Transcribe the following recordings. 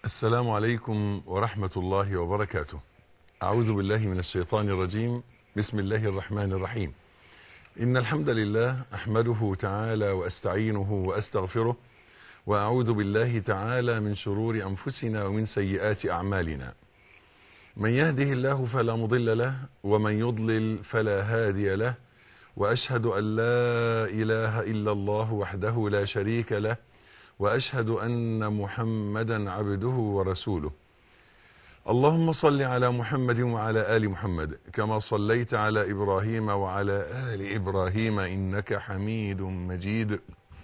السلام عليكم ورحمة الله وبركاته. أعوذ بالله من الشيطان الرجيم، بسم الله الرحمن الرحيم. إن الحمد لله أحمده تعالى وأستعينه وأستغفره، وأعوذ بالله تعالى من شرور أنفسنا ومن سيئات أعمالنا. من يهده الله فلا مضل له، ومن يضلل فلا هادي له، وأشهد أن لا إله إلا الله وحده لا شريك له. واشهد ان محمدا عبده ورسوله اللهم صل على محمد وعلى ال محمد كما صليت على ابراهيم وعلى ال ابراهيم انك حميد مجيد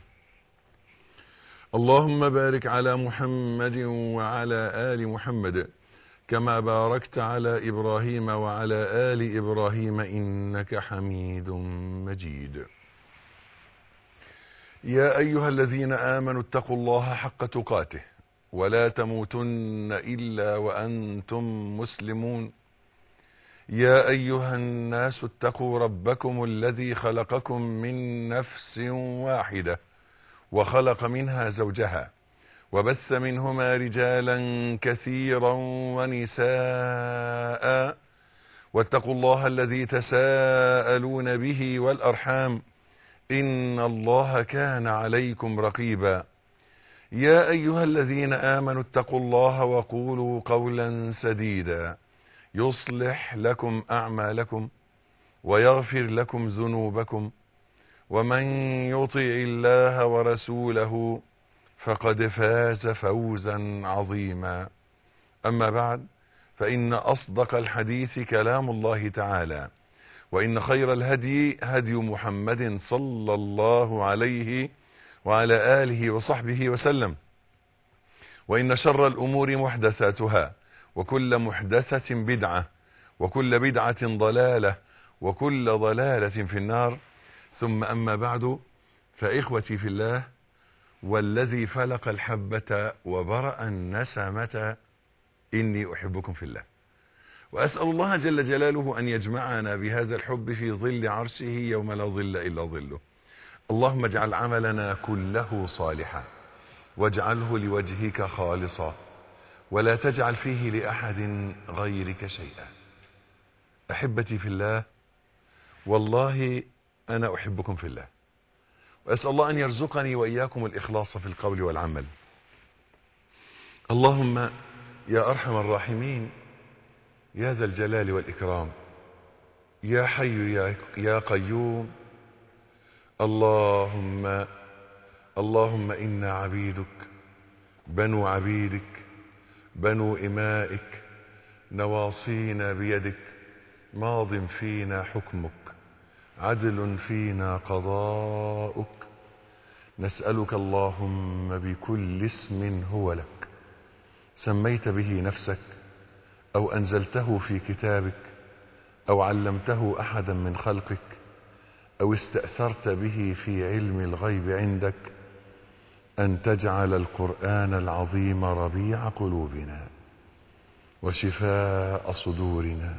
اللهم بارك على محمد وعلى ال محمد كما باركت على ابراهيم وعلى ال ابراهيم انك حميد مجيد يا ايها الذين امنوا اتقوا الله حق تقاته ولا تموتن الا وانتم مسلمون يا ايها الناس اتقوا ربكم الذي خلقكم من نفس واحده وخلق منها زوجها وبث منهما رجالا كثيرا ونساء واتقوا الله الذي تساءلون به والارحام ان الله كان عليكم رقيبا يا ايها الذين امنوا اتقوا الله وقولوا قولا سديدا يصلح لكم اعمالكم ويغفر لكم ذنوبكم ومن يطع الله ورسوله فقد فاز فوزا عظيما اما بعد فان اصدق الحديث كلام الله تعالى وإن خير الهدي هدي محمد صلى الله عليه وعلى آله وصحبه وسلم وإن شر الأمور محدثاتها وكل محدثة بدعة وكل بدعة ضلالة وكل ضلالة في النار ثم أما بعد فإخوتي في الله والذي فلق الحبة وبرأ النسمة إني أحبكم في الله وأسأل الله جل جلاله أن يجمعنا بهذا الحب في ظل عرشه يوم لا ظل إلا ظله اللهم اجعل عملنا كله صالحا واجعله لوجهك خالصا ولا تجعل فيه لأحد غيرك شيئا أحبتي في الله والله أنا أحبكم في الله وأسأل الله أن يرزقني وإياكم الإخلاص في القول والعمل اللهم يا أرحم الراحمين يا ذا الجلال والإكرام يا حي يا, يا قيوم اللهم اللهم إنا عبيدك بنو عبيدك بنو إمائك نواصينا بيدك ماض فينا حكمك عدل فينا قضاؤك نسألك اللهم بكل اسم هو لك سميت به نفسك أو أنزلته في كتابك أو علمته أحدا من خلقك أو استأثرت به في علم الغيب عندك أن تجعل القرآن العظيم ربيع قلوبنا وشفاء صدورنا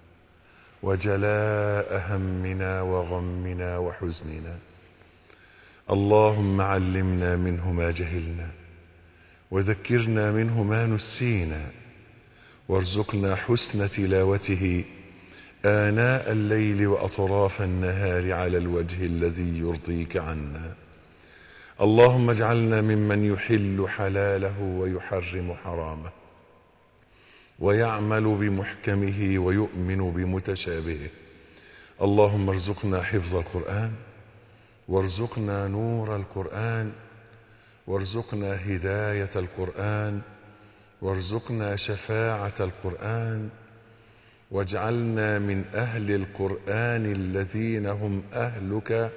وجلاء همنا وغمنا وحزننا اللهم علمنا منه ما جهلنا وذكرنا منه ما نسينا وارزقنا حسن تلاوته آناء الليل وأطراف النهار على الوجه الذي يرضيك عنا اللهم اجعلنا ممن يحل حلاله ويحرم حرامه ويعمل بمحكمه ويؤمن بمتشابهه اللهم ارزقنا حفظ القرآن وارزقنا نور القرآن وارزقنا هداية القرآن وارزقنا شفاعة القرآن واجعلنا من أهل القرآن الذين هم أهلك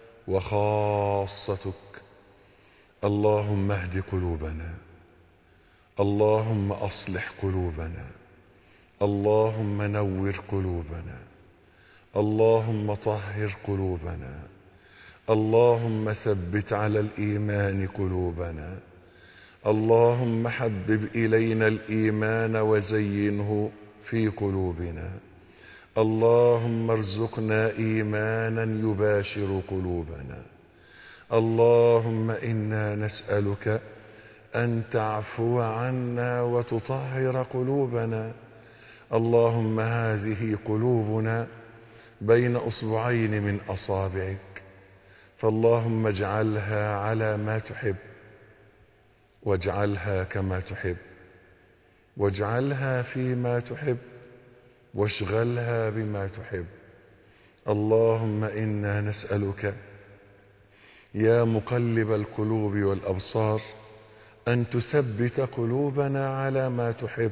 وخاصتك اللهم اهد قلوبنا اللهم أصلح قلوبنا اللهم نور قلوبنا اللهم طهر قلوبنا اللهم ثبت على الإيمان قلوبنا اللهم حبب إلينا الإيمان وزينه في قلوبنا اللهم ارزقنا إيمانا يباشر قلوبنا اللهم إنا نسألك أن تعفو عنا وتطهر قلوبنا اللهم هذه قلوبنا بين أصبعين من أصابعك فاللهم اجعلها على ما تحب واجعلها كما تحب واجعلها فيما تحب واشغلها بما تحب اللهم انا نسالك يا مقلب القلوب والابصار ان تثبت قلوبنا على ما تحب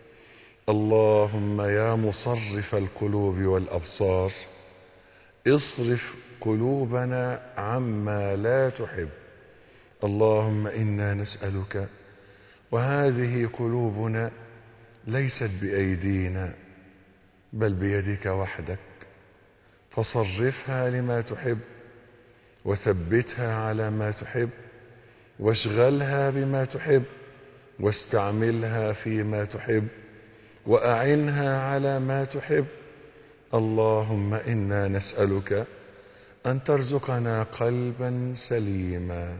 اللهم يا مصرف القلوب والابصار اصرف قلوبنا عما لا تحب اللهم انا نسالك وهذه قلوبنا ليست بايدينا بل بيدك وحدك فصرفها لما تحب وثبتها على ما تحب واشغلها بما تحب واستعملها فيما تحب واعنها على ما تحب اللهم انا نسالك ان ترزقنا قلبا سليما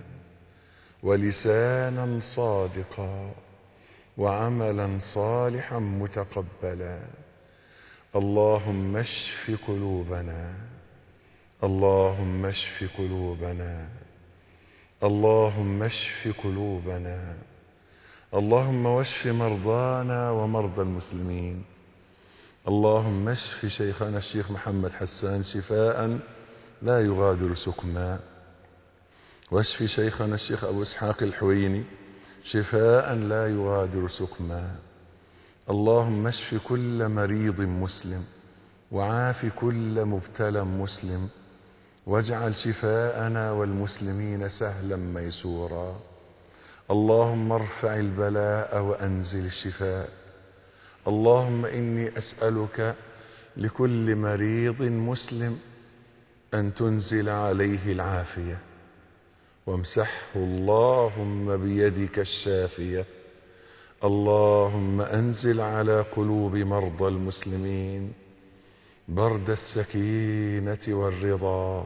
ولسانا صادقا وعملا صالحا متقبلا اللهم اشف قلوبنا اللهم اشف قلوبنا اللهم اشف قلوبنا اللهم واشف مرضانا ومرضى المسلمين اللهم اشف شيخنا الشيخ محمد حسان شفاء لا يغادر سقما واشف شيخنا الشيخ ابو اسحاق الحويني شفاء لا يغادر سقما اللهم اشف كل مريض مسلم وعاف كل مبتلى مسلم واجعل شفاءنا والمسلمين سهلا ميسورا اللهم ارفع البلاء وانزل الشفاء اللهم اني اسالك لكل مريض مسلم ان تنزل عليه العافيه وامسحه اللهم بيدك الشافيه اللهم انزل على قلوب مرضى المسلمين برد السكينه والرضا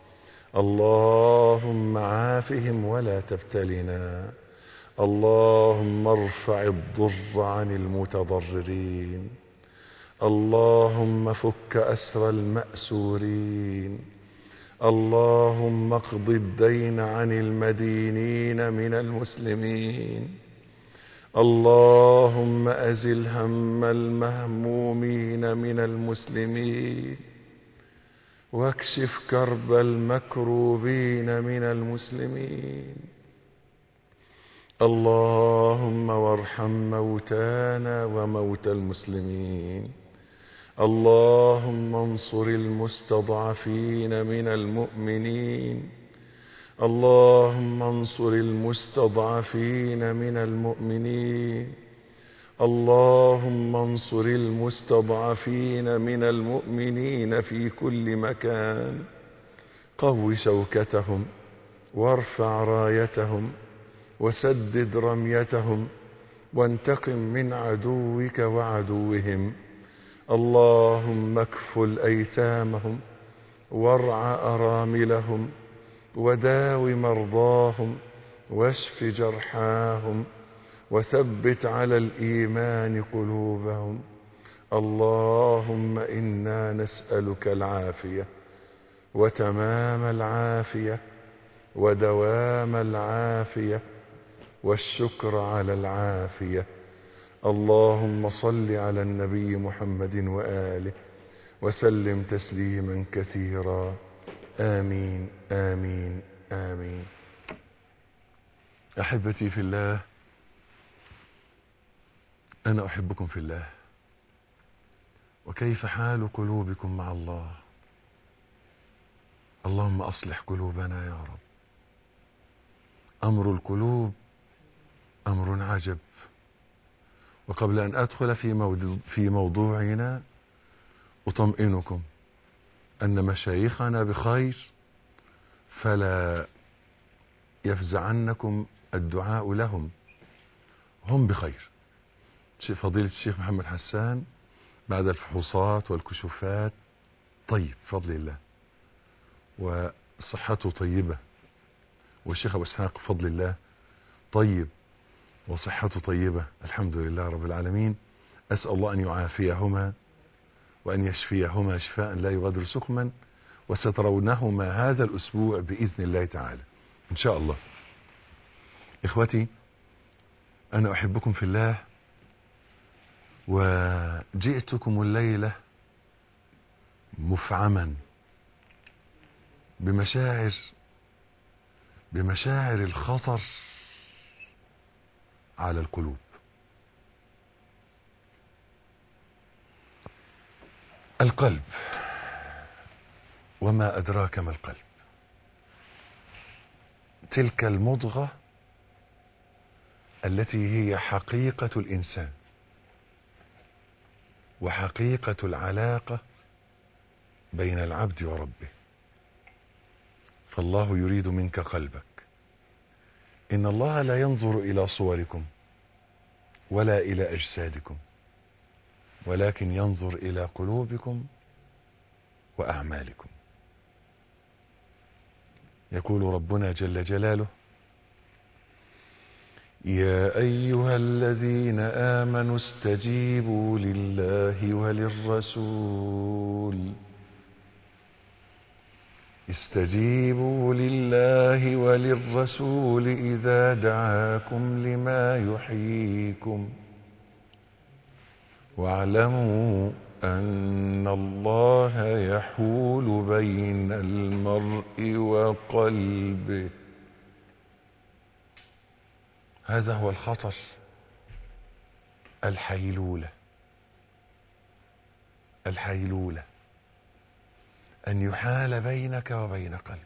اللهم عافهم ولا تبتلنا اللهم ارفع الضر عن المتضررين اللهم فك اسر الماسورين اللهم اقض الدين عن المدينين من المسلمين اللهم ازل هم المهمومين من المسلمين واكشف كرب المكروبين من المسلمين اللهم وارحم موتانا وموتى المسلمين اللهم انصر المستضعفين من المؤمنين اللهم انصر المستضعفين من المؤمنين اللهم انصر المستضعفين من المؤمنين في كل مكان قو شوكتهم وارفع رايتهم وسدد رميتهم وانتقم من عدوك وعدوهم اللهم اكفل ايتامهم وارع اراملهم وداو مرضاهم واشف جرحاهم وثبت على الايمان قلوبهم اللهم انا نسالك العافيه وتمام العافيه ودوام العافيه والشكر على العافيه اللهم صل على النبي محمد واله وسلم تسليما كثيرا امين امين امين احبتي في الله انا احبكم في الله وكيف حال قلوبكم مع الله اللهم اصلح قلوبنا يا رب امر القلوب امر عجب وقبل ان ادخل في موضوع في موضوعنا اطمئنكم ان مشايخنا بخير فلا يفزعنكم الدعاء لهم هم بخير فضيلة الشيخ محمد حسان بعد الفحوصات والكشوفات طيب بفضل الله وصحته طيبة والشيخ أبو إسحاق بفضل الله طيب وصحته طيبة الحمد لله رب العالمين أسأل الله أن يعافيهما وأن يشفيهما شفاء لا يغادر سقما وسترونهما هذا الأسبوع بإذن الله تعالى إن شاء الله إخوتي أنا أحبكم في الله وجئتكم الليلة مفعما بمشاعر بمشاعر الخطر على القلوب القلب وما أدراك ما القلب تلك المضغة التي هي حقيقة الإنسان وحقيقة العلاقة بين العبد وربه فالله يريد منك قلبك إن الله لا ينظر إلى صوركم ولا إلى أجسادكم ولكن ينظر إلى قلوبكم وأعمالكم يقول ربنا جل جلاله يا أيها الذين آمنوا استجيبوا لله وللرسول استجيبوا لله وللرسول إذا دعاكم لما يحييكم واعلموا أن الله يحول بين المرء وقلبه هذا هو الخطر الحيلولة الحيلولة أن يحال بينك وبين قلبك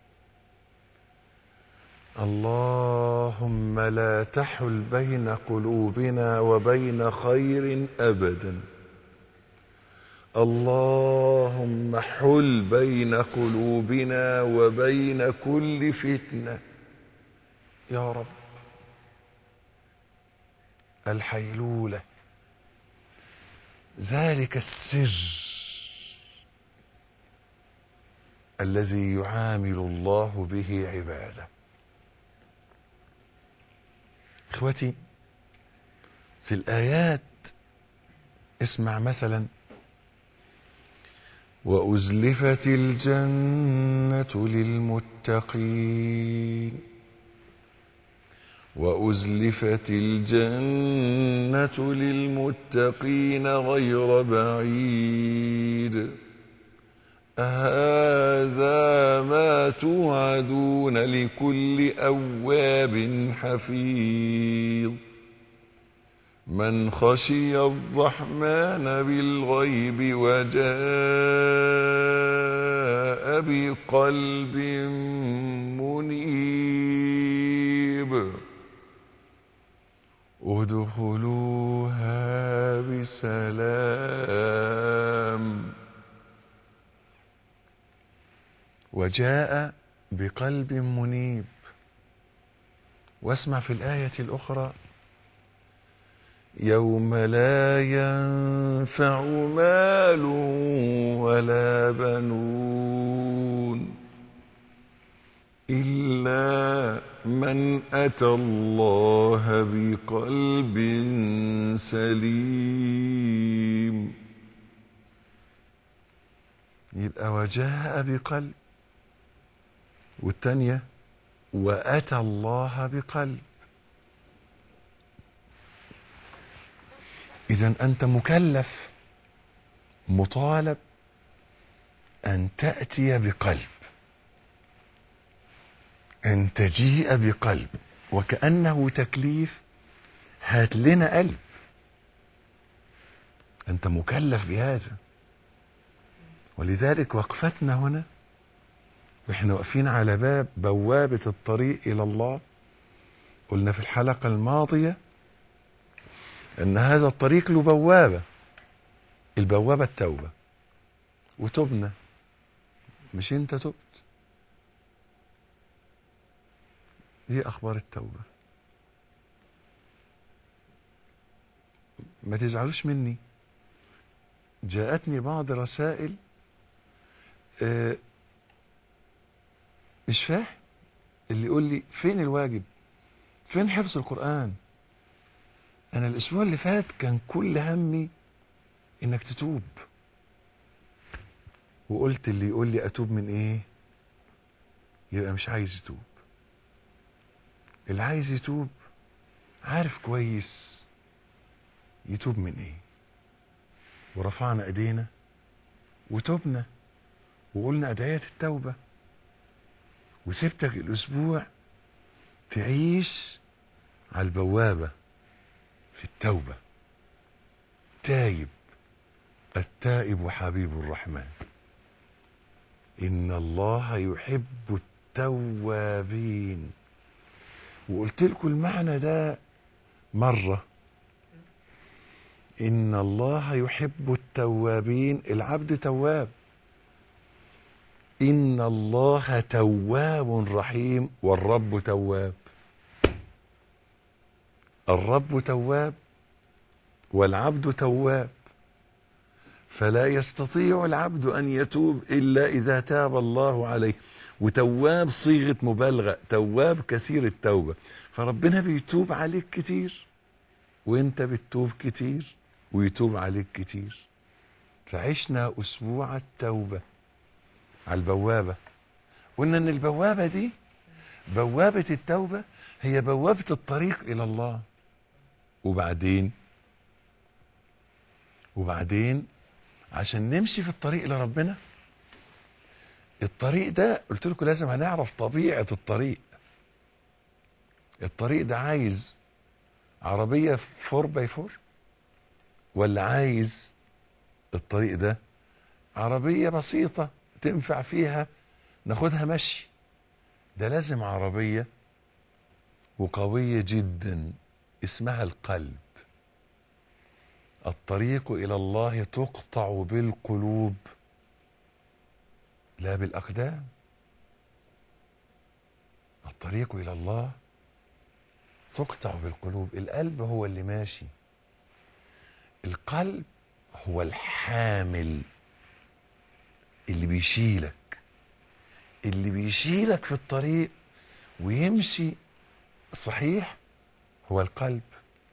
اللهم لا تحل بين قلوبنا وبين خير أبدا اللهم حل بين قلوبنا وبين كل فتنة يا رب الحيلولة ذلك السر الذي يعامل الله به عباده اخوتي في الايات اسمع مثلا وازلفت الجنه للمتقين وازلفت الجنه للمتقين غير بعيد هذا ما توعدون لكل أواب حفيظ من خشي الرحمن بالغيب وجاء بقلب منيب ادخلوها بسلام وجاء بقلب منيب واسمع في الآية الأخرى يوم لا ينفع مال ولا بنون إلا من أتى الله بقلب سليم يبقى وجاء بقلب والتانية وأتى الله بقلب إذا أنت مكلف مطالب أن تأتي بقلب أن تجيء بقلب وكأنه تكليف هات لنا قلب أنت مكلف بهذا ولذلك وقفتنا هنا واحنا واقفين على باب بوابة الطريق إلى الله قلنا في الحلقة الماضية أن هذا الطريق له بوابة البوابة التوبة وتبنا مش أنت تبت ايه أخبار التوبة ما تزعلوش مني جاءتني بعض رسائل آه مش فاهم اللي يقول لي فين الواجب فين حفظ القرآن انا الاسبوع اللي فات كان كل همي انك تتوب وقلت اللي يقول لي اتوب من ايه يبقى مش عايز يتوب اللي عايز يتوب عارف كويس يتوب من ايه ورفعنا ايدينا وتوبنا وقلنا ادعية التوبة وسبتك الاسبوع تعيش على البوابة في التوبة تايب التائب حبيب الرحمن إن الله يحب التوابين وقلت لكم المعنى ده مرة إن الله يحب التوابين العبد تواب إن الله تواب رحيم والرب تواب الرب تواب والعبد تواب فلا يستطيع العبد ان يتوب الا اذا تاب الله عليه وتواب صيغه مبالغه تواب كثير التوبه فربنا بيتوب عليك كتير وانت بتتوب كتير ويتوب عليك كتير فعشنا اسبوع التوبه على البوابه قلنا ان البوابه دي بوابه التوبه هي بوابه الطريق الى الله وبعدين وبعدين عشان نمشي في الطريق لربنا الطريق ده قلت لكم لازم هنعرف طبيعة الطريق الطريق ده عايز عربية فور باي فور ولا عايز الطريق ده عربية بسيطة تنفع فيها ناخدها مشي ده لازم عربية وقوية جدا اسمها القلب الطريق الى الله تقطع بالقلوب لا بالاقدام الطريق الى الله تقطع بالقلوب القلب هو اللي ماشي القلب هو الحامل اللي بيشيلك اللي بيشيلك في الطريق ويمشي صحيح هو القلب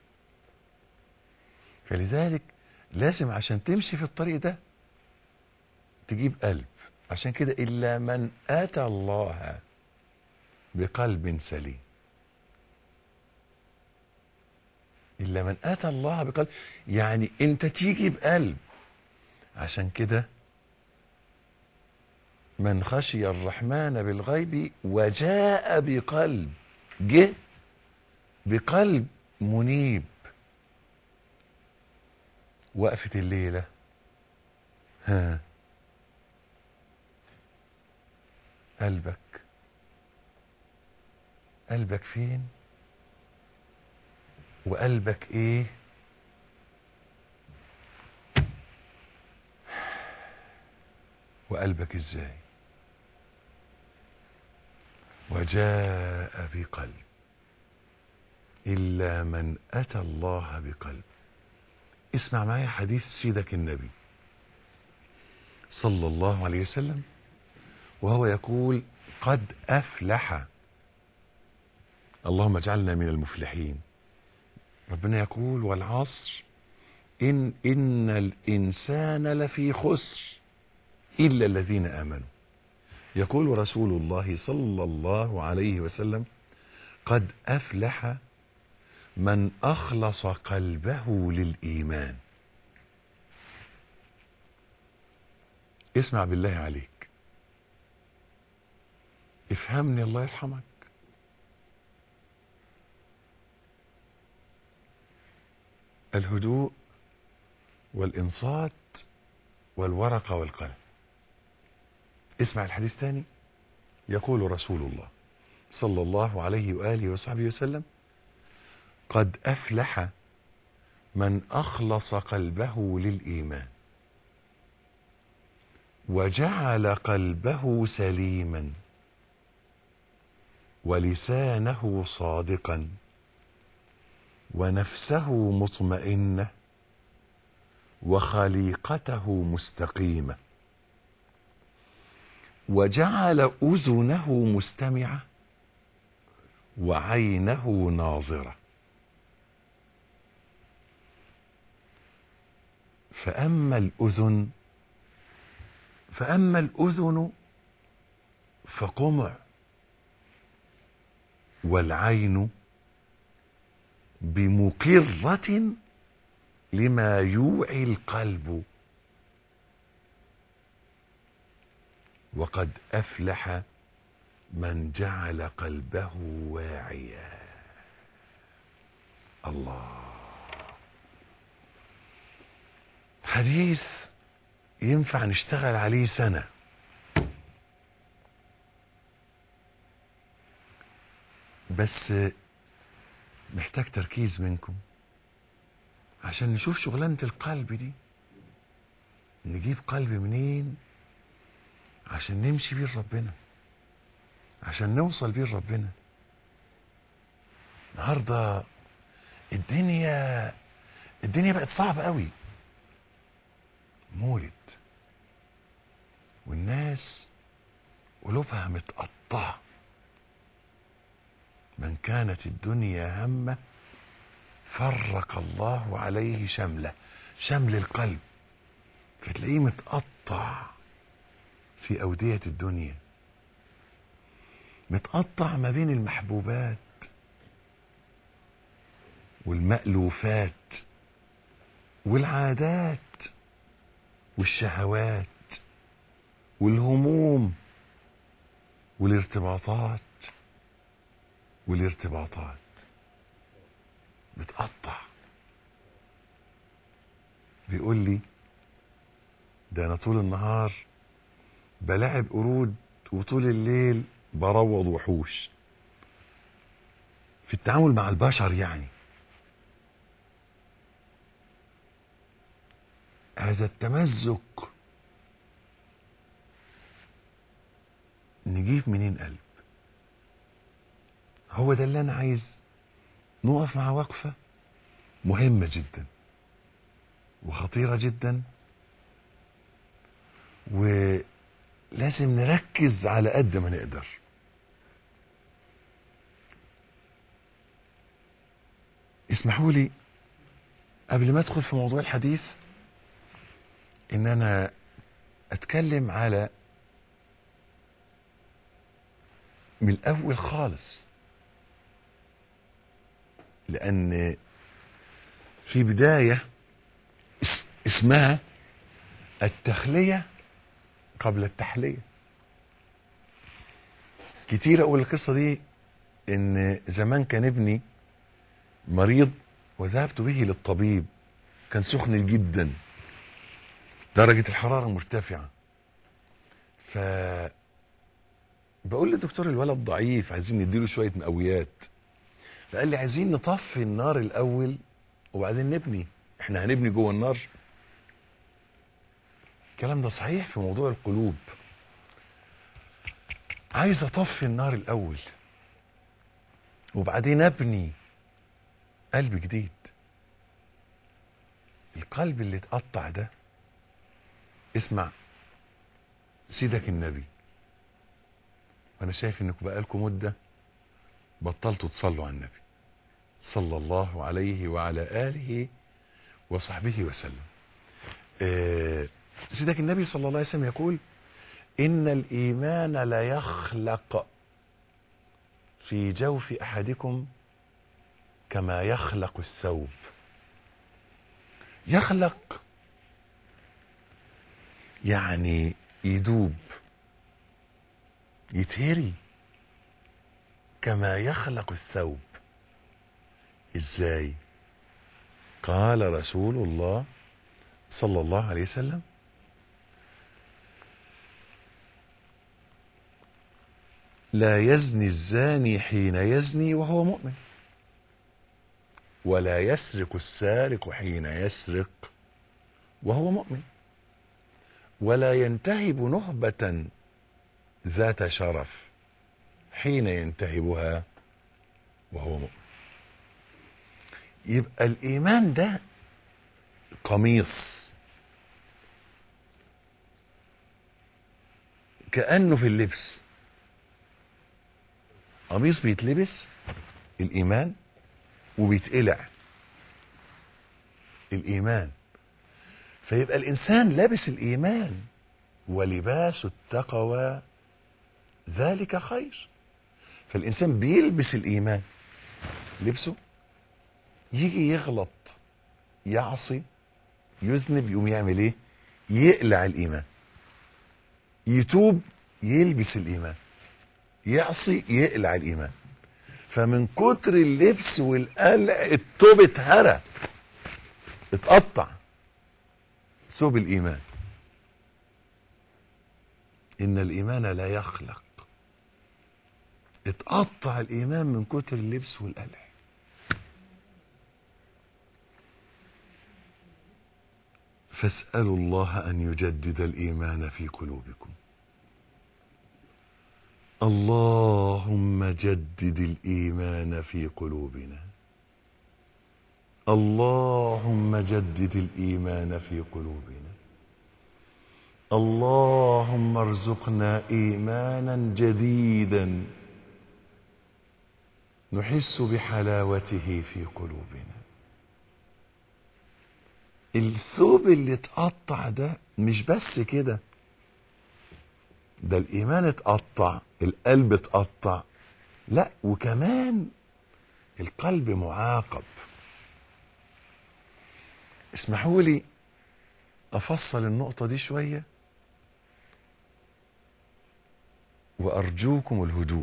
فلذلك لازم عشان تمشي في الطريق ده تجيب قلب عشان كده إلا من أتى الله بقلب سليم إلا من أتى الله بقلب يعني أنت تيجي بقلب عشان كده من خشي الرحمن بالغيب وجاء بقلب جه بقلب منيب وقفة الليلة ها قلبك قلبك فين وقلبك ايه وقلبك ازاي وجاء بقلب الا من اتى الله بقلب اسمع معايا حديث سيدك النبي صلى الله عليه وسلم وهو يقول قد افلح اللهم اجعلنا من المفلحين ربنا يقول والعصر ان ان الانسان لفي خسر الا الذين امنوا يقول رسول الله صلى الله عليه وسلم قد افلح من اخلص قلبه للايمان اسمع بالله عليك افهمني الله يرحمك الهدوء والانصات والورقه والقلم اسمع الحديث تاني يقول رسول الله صلى الله عليه واله وصحبه وسلم قد افلح من اخلص قلبه للايمان وجعل قلبه سليما ولسانه صادقا ونفسه مطمئنه وخليقته مستقيمه وجعل اذنه مستمعه وعينه ناظره فأما الأذن فأما الأذن فقمع والعين بمقرة لما يوعي القلب وقد أفلح من جعل قلبه واعيا الله حديث ينفع نشتغل عليه سنة بس محتاج تركيز منكم عشان نشوف شغلانة القلب دي نجيب قلب منين عشان نمشي بيه لربنا عشان نوصل بيه لربنا النهارده الدنيا الدنيا بقت صعبة قوي مولد والناس قلوبها متقطعة من كانت الدنيا همه فرق الله عليه شمله شمل القلب فتلاقيه متقطع في أودية الدنيا متقطع ما بين المحبوبات والمألوفات والعادات والشهوات والهموم والارتباطات والارتباطات متقطع بيقول لي ده انا طول النهار بلاعب قرود وطول الليل بروض وحوش في التعامل مع البشر يعني هذا التمزق نجيب منين قلب هو ده اللي انا عايز نقف مع وقفة مهمة جدا وخطيرة جدا ولازم نركز على قد ما نقدر اسمحوا لي قبل ما ادخل في موضوع الحديث ان انا اتكلم على من الاول خالص لان في بدايه اس- اسمها التخليه قبل التحليه كتير اقول القصه دي ان زمان كان ابني مريض وذهبت به للطبيب كان سخن جدا درجه الحراره مرتفعه ف بقول للدكتور الولد ضعيف عايزين نديله شويه مقويات فقال لي عايزين نطفي النار الاول وبعدين نبني احنا هنبني جوه النار الكلام ده صحيح في موضوع القلوب عايز اطفي النار الاول وبعدين ابني قلب جديد القلب اللي اتقطع ده اسمع سيدك النبي وانا شايف انكم بقالكم مده بطلتوا تصلوا على النبي صلى الله عليه وعلى اله وصحبه وسلم آه، سيدك النبي صلى الله عليه وسلم يقول ان الايمان ليخلق في جوف احدكم كما يخلق الثوب يخلق يعني يدوب يتهري كما يخلق الثوب ازاي قال رسول الله صلى الله عليه وسلم لا يزني الزاني حين يزني وهو مؤمن ولا يسرق السارق حين يسرق وهو مؤمن ولا ينتهب نهبة ذات شرف حين ينتهبها وهو مؤمن يبقى الإيمان ده قميص كأنه في اللبس قميص بيتلبس الإيمان وبيتقلع الإيمان فيبقى الانسان لابس الايمان ولباس التقوى ذلك خير فالانسان بيلبس الايمان لبسه يجي يغلط يعصي يذنب يقوم يعمل ايه يقلع الايمان يتوب يلبس الايمان يعصي يقلع الايمان فمن كتر اللبس والقلع التوب اتهرى اتقطع ثوب الايمان ان الايمان لا يخلق اتقطع الايمان من كتر اللبس والقلع فاسالوا الله ان يجدد الايمان في قلوبكم اللهم جدد الايمان في قلوبنا اللهم جدد الايمان في قلوبنا اللهم ارزقنا ايمانا جديدا نحس بحلاوته في قلوبنا الثوب اللي اتقطع ده مش بس كده ده الايمان اتقطع القلب اتقطع لا وكمان القلب معاقب اسمحوا لي افصل النقطه دي شويه وارجوكم الهدوء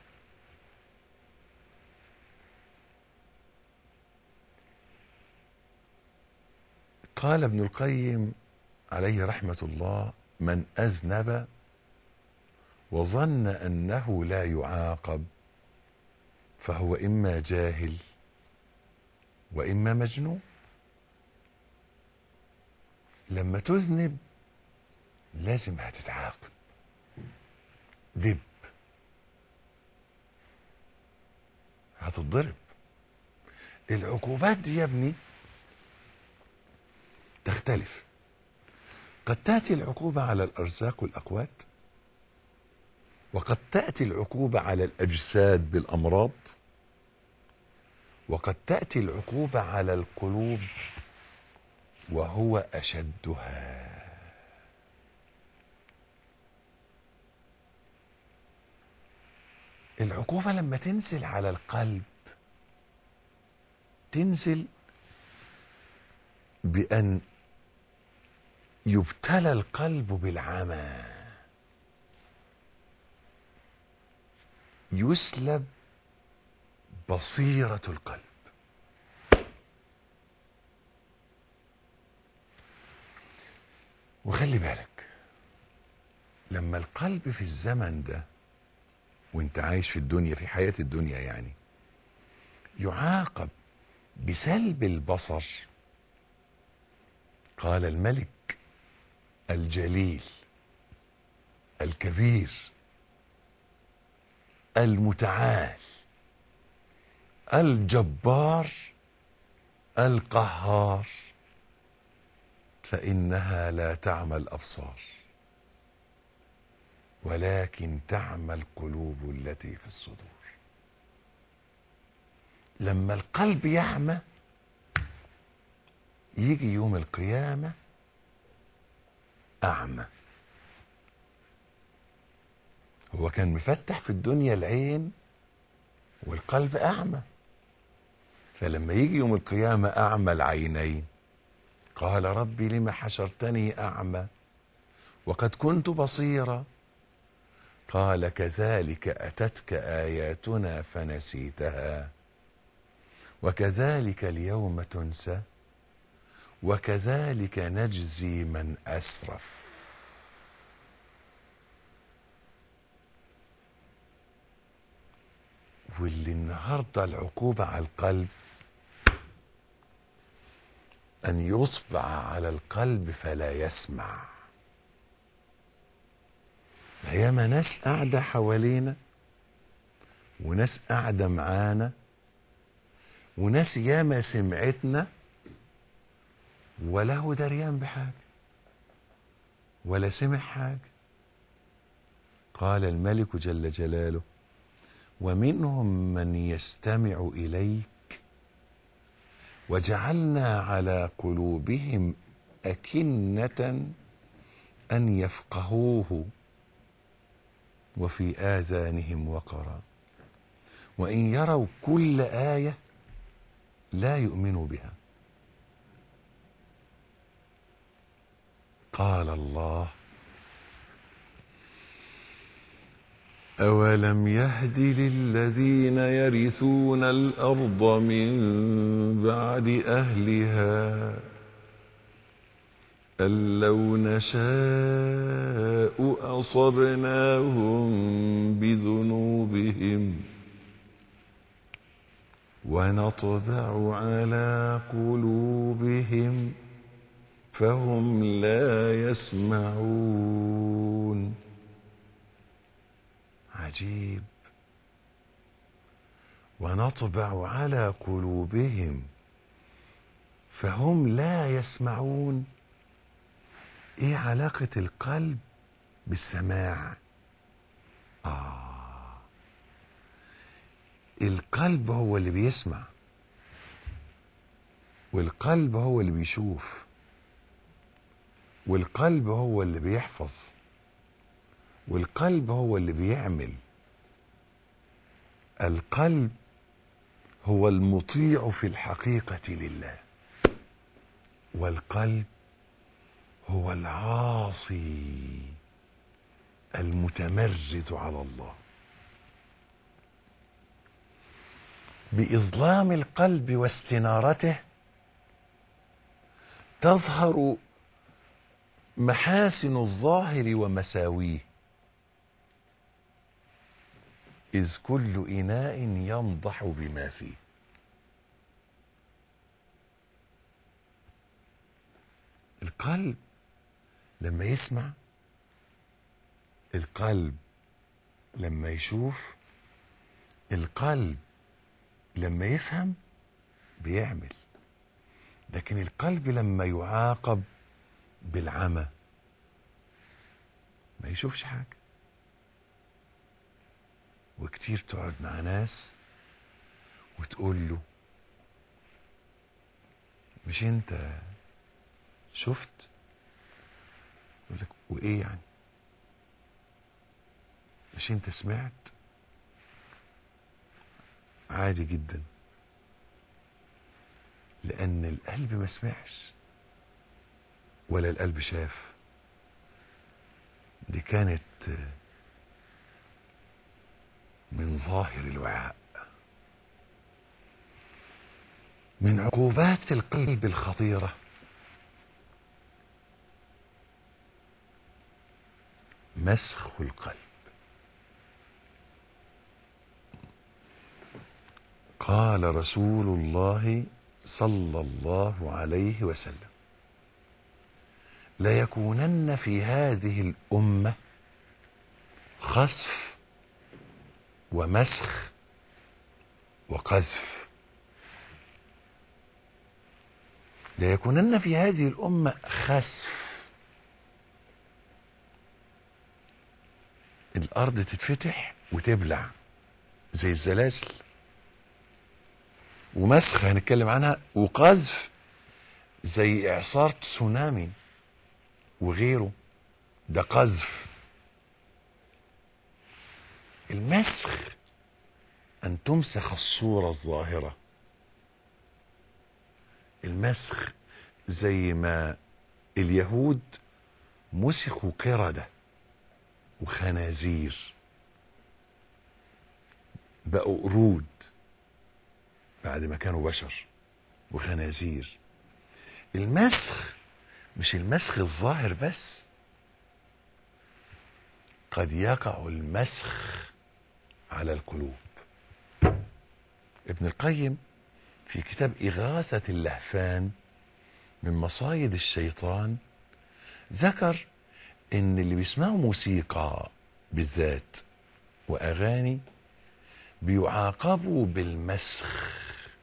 قال ابن القيم عليه رحمه الله من اذنب وظن انه لا يعاقب فهو اما جاهل واما مجنون لما تذنب لازم هتتعاقب ذب هتتضرب العقوبات دي يا ابني تختلف قد تاتي العقوبه على الارزاق والاقوات وقد تاتي العقوبه على الاجساد بالامراض وقد تاتي العقوبه على القلوب وهو اشدها العقوبه لما تنزل على القلب تنزل بان يبتلى القلب بالعمى يسلب بصيره القلب وخلي بالك لما القلب في الزمن ده وانت عايش في الدنيا في حياة الدنيا يعني يعاقب بسلب البصر قال الملك الجليل الكبير المتعال الجبار القهار فانها لا تعمى الابصار ولكن تعمى القلوب التي في الصدور لما القلب يعمى يجي يوم القيامه اعمى هو كان مفتح في الدنيا العين والقلب اعمى فلما يجي يوم القيامه اعمى العينين قال رب لم حشرتني اعمى وقد كنت بصيرا قال كذلك اتتك اياتنا فنسيتها وكذلك اليوم تنسى وكذلك نجزي من اسرف واللي النهارده العقوبه على القلب ان يطبع على القلب فلا يسمع ياما ناس قاعده حوالينا وناس قاعده معانا وناس ياما سمعتنا ولا هو دريان بحاجه ولا سمع حاجه قال الملك جل جلاله ومنهم من يستمع اليك وجعلنا على قلوبهم أكنة أن يفقهوه وفي آذانهم وقرا وإن يروا كل آية لا يؤمنوا بها قال الله أولم يهد للذين يرثون الأرض من بعد أهلها أن لو نشاء أصبناهم بذنوبهم ونطبع على قلوبهم فهم لا يسمعون عجيب ونطبع على قلوبهم فهم لا يسمعون ايه علاقة القلب بالسماع آه القلب هو اللي بيسمع والقلب هو اللي بيشوف والقلب هو اللي بيحفظ والقلب هو اللي بيعمل القلب هو المطيع في الحقيقة لله والقلب هو العاصي المتمرد على الله بإظلام القلب واستنارته تظهر محاسن الظاهر ومساويه إذ كل إناء ينضح بما فيه القلب لما يسمع القلب لما يشوف القلب لما يفهم بيعمل لكن القلب لما يعاقب بالعمى ما يشوفش حاجة وكتير تقعد مع ناس وتقول له مش انت شفت يقول لك وايه يعني مش انت سمعت عادي جدا لان القلب ما سمعش ولا القلب شاف دي كانت من ظاهر الوعاء من عقوبات القلب الخطيره مسخ القلب قال رسول الله صلى الله عليه وسلم ليكونن في هذه الامه خسف ومسخ وقذف ليكونن في هذه الامه خسف الارض تتفتح وتبلع زي الزلازل ومسخ هنتكلم عنها وقذف زي اعصار تسونامي وغيره ده قذف المسخ ان تمسخ الصوره الظاهره المسخ زي ما اليهود مسخوا قرده وخنازير بقوا قرود بعد ما كانوا بشر وخنازير المسخ مش المسخ الظاهر بس قد يقع المسخ على القلوب ابن القيم في كتاب إغاثة اللهفان من مصايد الشيطان ذكر ان اللي بيسمعوا موسيقى بالذات واغاني بيعاقبوا بالمسخ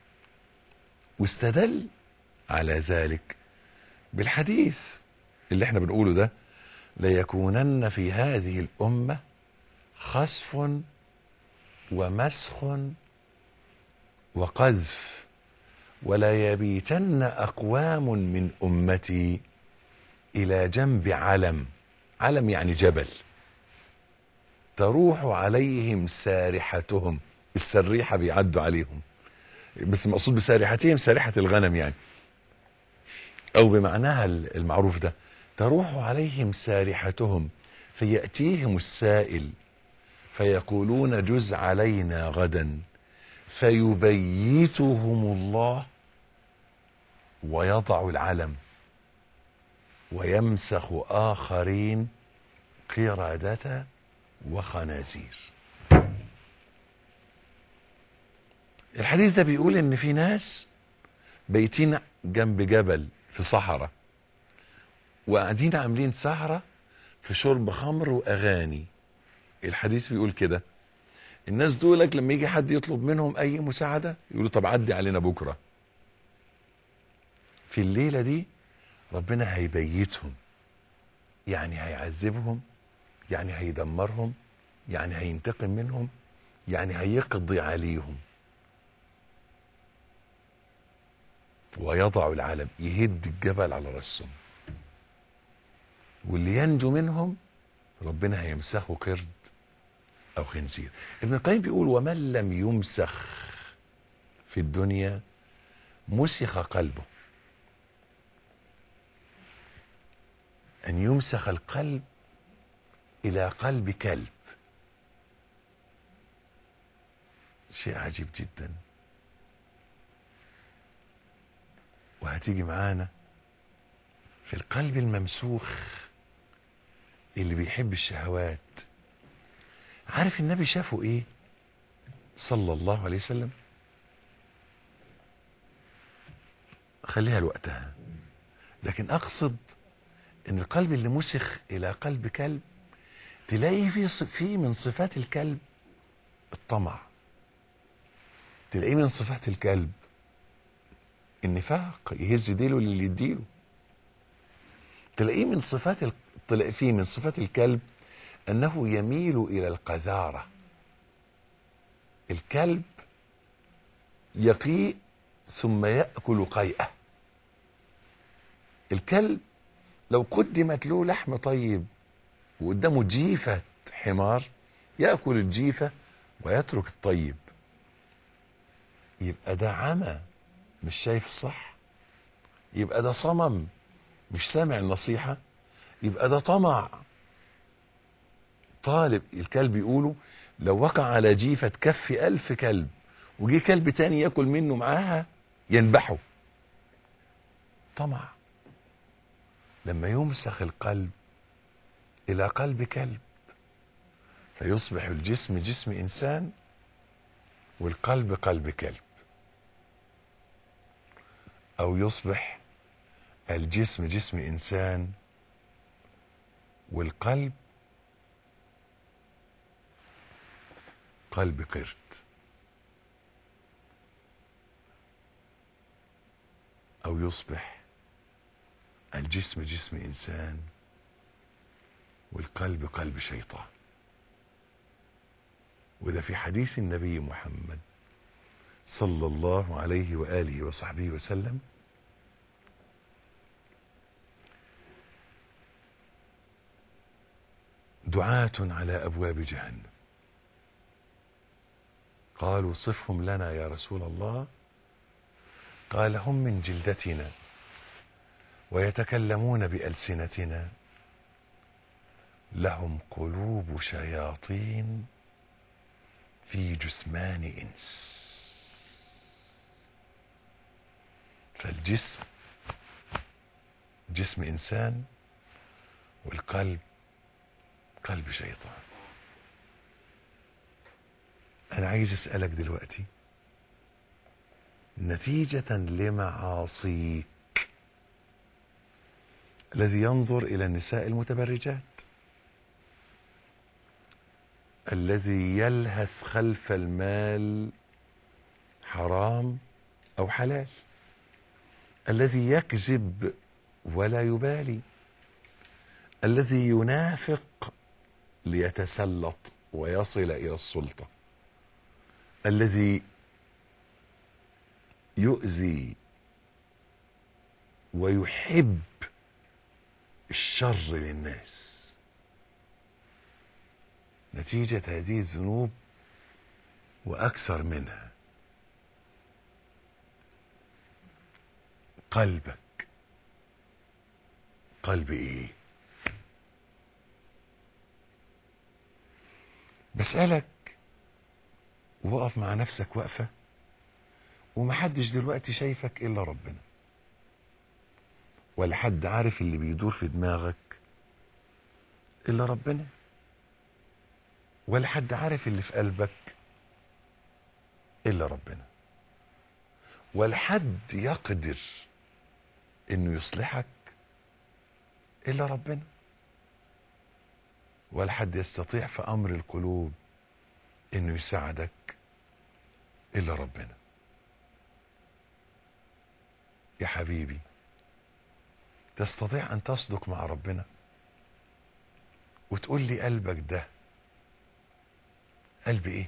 واستدل على ذلك بالحديث اللي احنا بنقوله ده ليكونن في هذه الامه خسف ومسخ وقذف ولا يبيتن اقوام من امتي إلى جنب علم علم يعني جبل تروح عليهم سارحتهم السريحة بيعدوا عليهم بس المقصود بسارحتهم سارحة الغنم يعني أو بمعناها المعروف ده تروح عليهم سارحتهم فيأتيهم السائل فيقولون جز علينا غدا فيبيتهم الله ويضع العلم ويمسخ آخرين قردة وخنازير الحديث ده بيقول ان في ناس بيتين جنب جبل في صحراء وقاعدين عاملين سهرة في شرب خمر واغاني الحديث بيقول كده الناس دولك لما يجي حد يطلب منهم اي مساعدة يقولوا طب عدي علينا بكرة في الليلة دي ربنا هيبيتهم يعني هيعذبهم يعني هيدمرهم يعني هينتقم منهم يعني هيقضي عليهم ويضع العلم يهد الجبل على راسهم واللي ينجو منهم ربنا هيمسخه قرد او خنزير ابن القيم بيقول ومن لم يمسخ في الدنيا مسخ قلبه ان يمسخ القلب الى قلب كلب شيء عجيب جدا وهتيجي معانا في القلب الممسوخ اللي بيحب الشهوات عارف النبي شافه ايه صلى الله عليه وسلم خليها لوقتها لكن اقصد ان القلب اللي مسخ الى قلب كلب تلاقيه في في من صفات الكلب الطمع تلاقيه من صفات الكلب النفاق يهز ديله للي يديله تلاقيه من صفات ال... تلاقي فيه من صفات الكلب انه يميل الى القذاره الكلب يقيء ثم ياكل قيئه الكلب لو قدمت له لحم طيب وقدامه جيفه حمار ياكل الجيفه ويترك الطيب يبقى ده عمى مش شايف الصح يبقى ده صمم مش سامع النصيحة يبقى ده طمع طالب الكلب يقولوا لو وقع على جيفة كف ألف كلب وجي كلب تاني ياكل منه معاها ينبحه طمع لما يمسخ القلب إلى قلب كلب فيصبح الجسم جسم إنسان والقلب قلب كلب او يصبح الجسم جسم انسان والقلب قلب قرد او يصبح الجسم جسم انسان والقلب قلب شيطان وده في حديث النبي محمد صلى الله عليه واله وصحبه وسلم دعاة على ابواب جهنم قالوا صفهم لنا يا رسول الله قال هم من جلدتنا ويتكلمون بالسنتنا لهم قلوب شياطين في جثمان انس فالجسم جسم انسان والقلب قلب شيطان انا عايز اسالك دلوقتي نتيجه لمعاصيك الذي ينظر الى النساء المتبرجات الذي يلهث خلف المال حرام او حلال الذي يكذب ولا يبالي الذي ينافق ليتسلط ويصل الى السلطه الذي يؤذي ويحب الشر للناس نتيجة هذه الذنوب وأكثر منها قلبك قلب إيه بسألك وقف مع نفسك وقفة ومحدش دلوقتي شايفك إلا ربنا ولا حد عارف اللي بيدور في دماغك إلا ربنا ولا حد عارف اللي في قلبك إلا ربنا ولا حد يقدر إنه يصلحك إلا ربنا ولا حد يستطيع في أمر القلوب إنه يساعدك إلا ربنا يا حبيبي تستطيع أن تصدق مع ربنا وتقول لي قلبك ده قلب إيه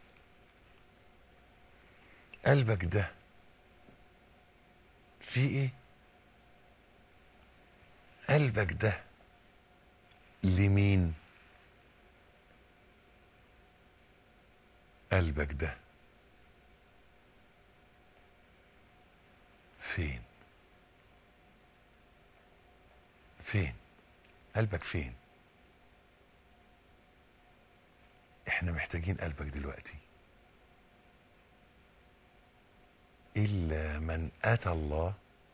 قلبك ده في إيه قلبك ده لمين قلبك ده فين فين قلبك فين احنا محتاجين قلبك دلوقتي الا من اتى الله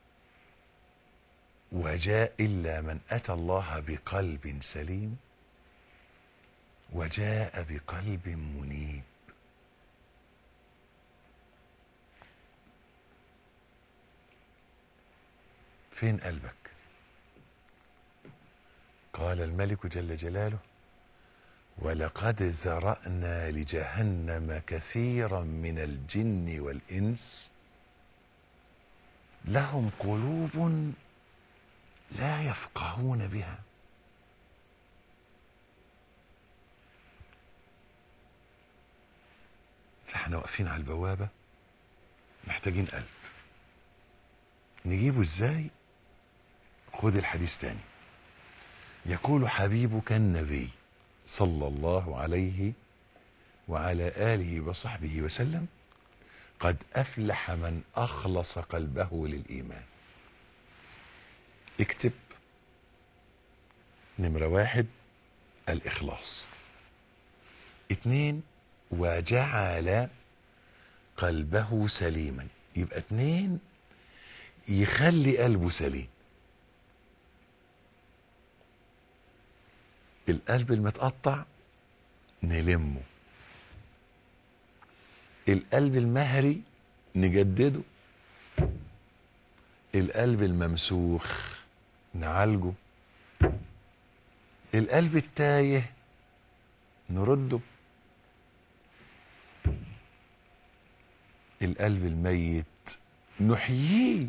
وجاء الا من اتى الله بقلب سليم وجاء بقلب منيب فين قلبك قال الملك جل جلاله ولقد ذرانا لجهنم كثيرا من الجن والانس لهم قلوب لا يفقهون بها فاحنا واقفين على البوابه محتاجين قلب نجيبه ازاي خد الحديث تاني يقول حبيبك النبي صلى الله عليه وعلى اله وصحبه وسلم قد افلح من اخلص قلبه للايمان اكتب نمرة واحد الإخلاص اتنين وجعل قلبه سليما يبقى اتنين يخلي قلبه سليم القلب المتقطع نلمه القلب المهري نجدده القلب الممسوخ نعالجه القلب التايه نرده القلب الميت نحييه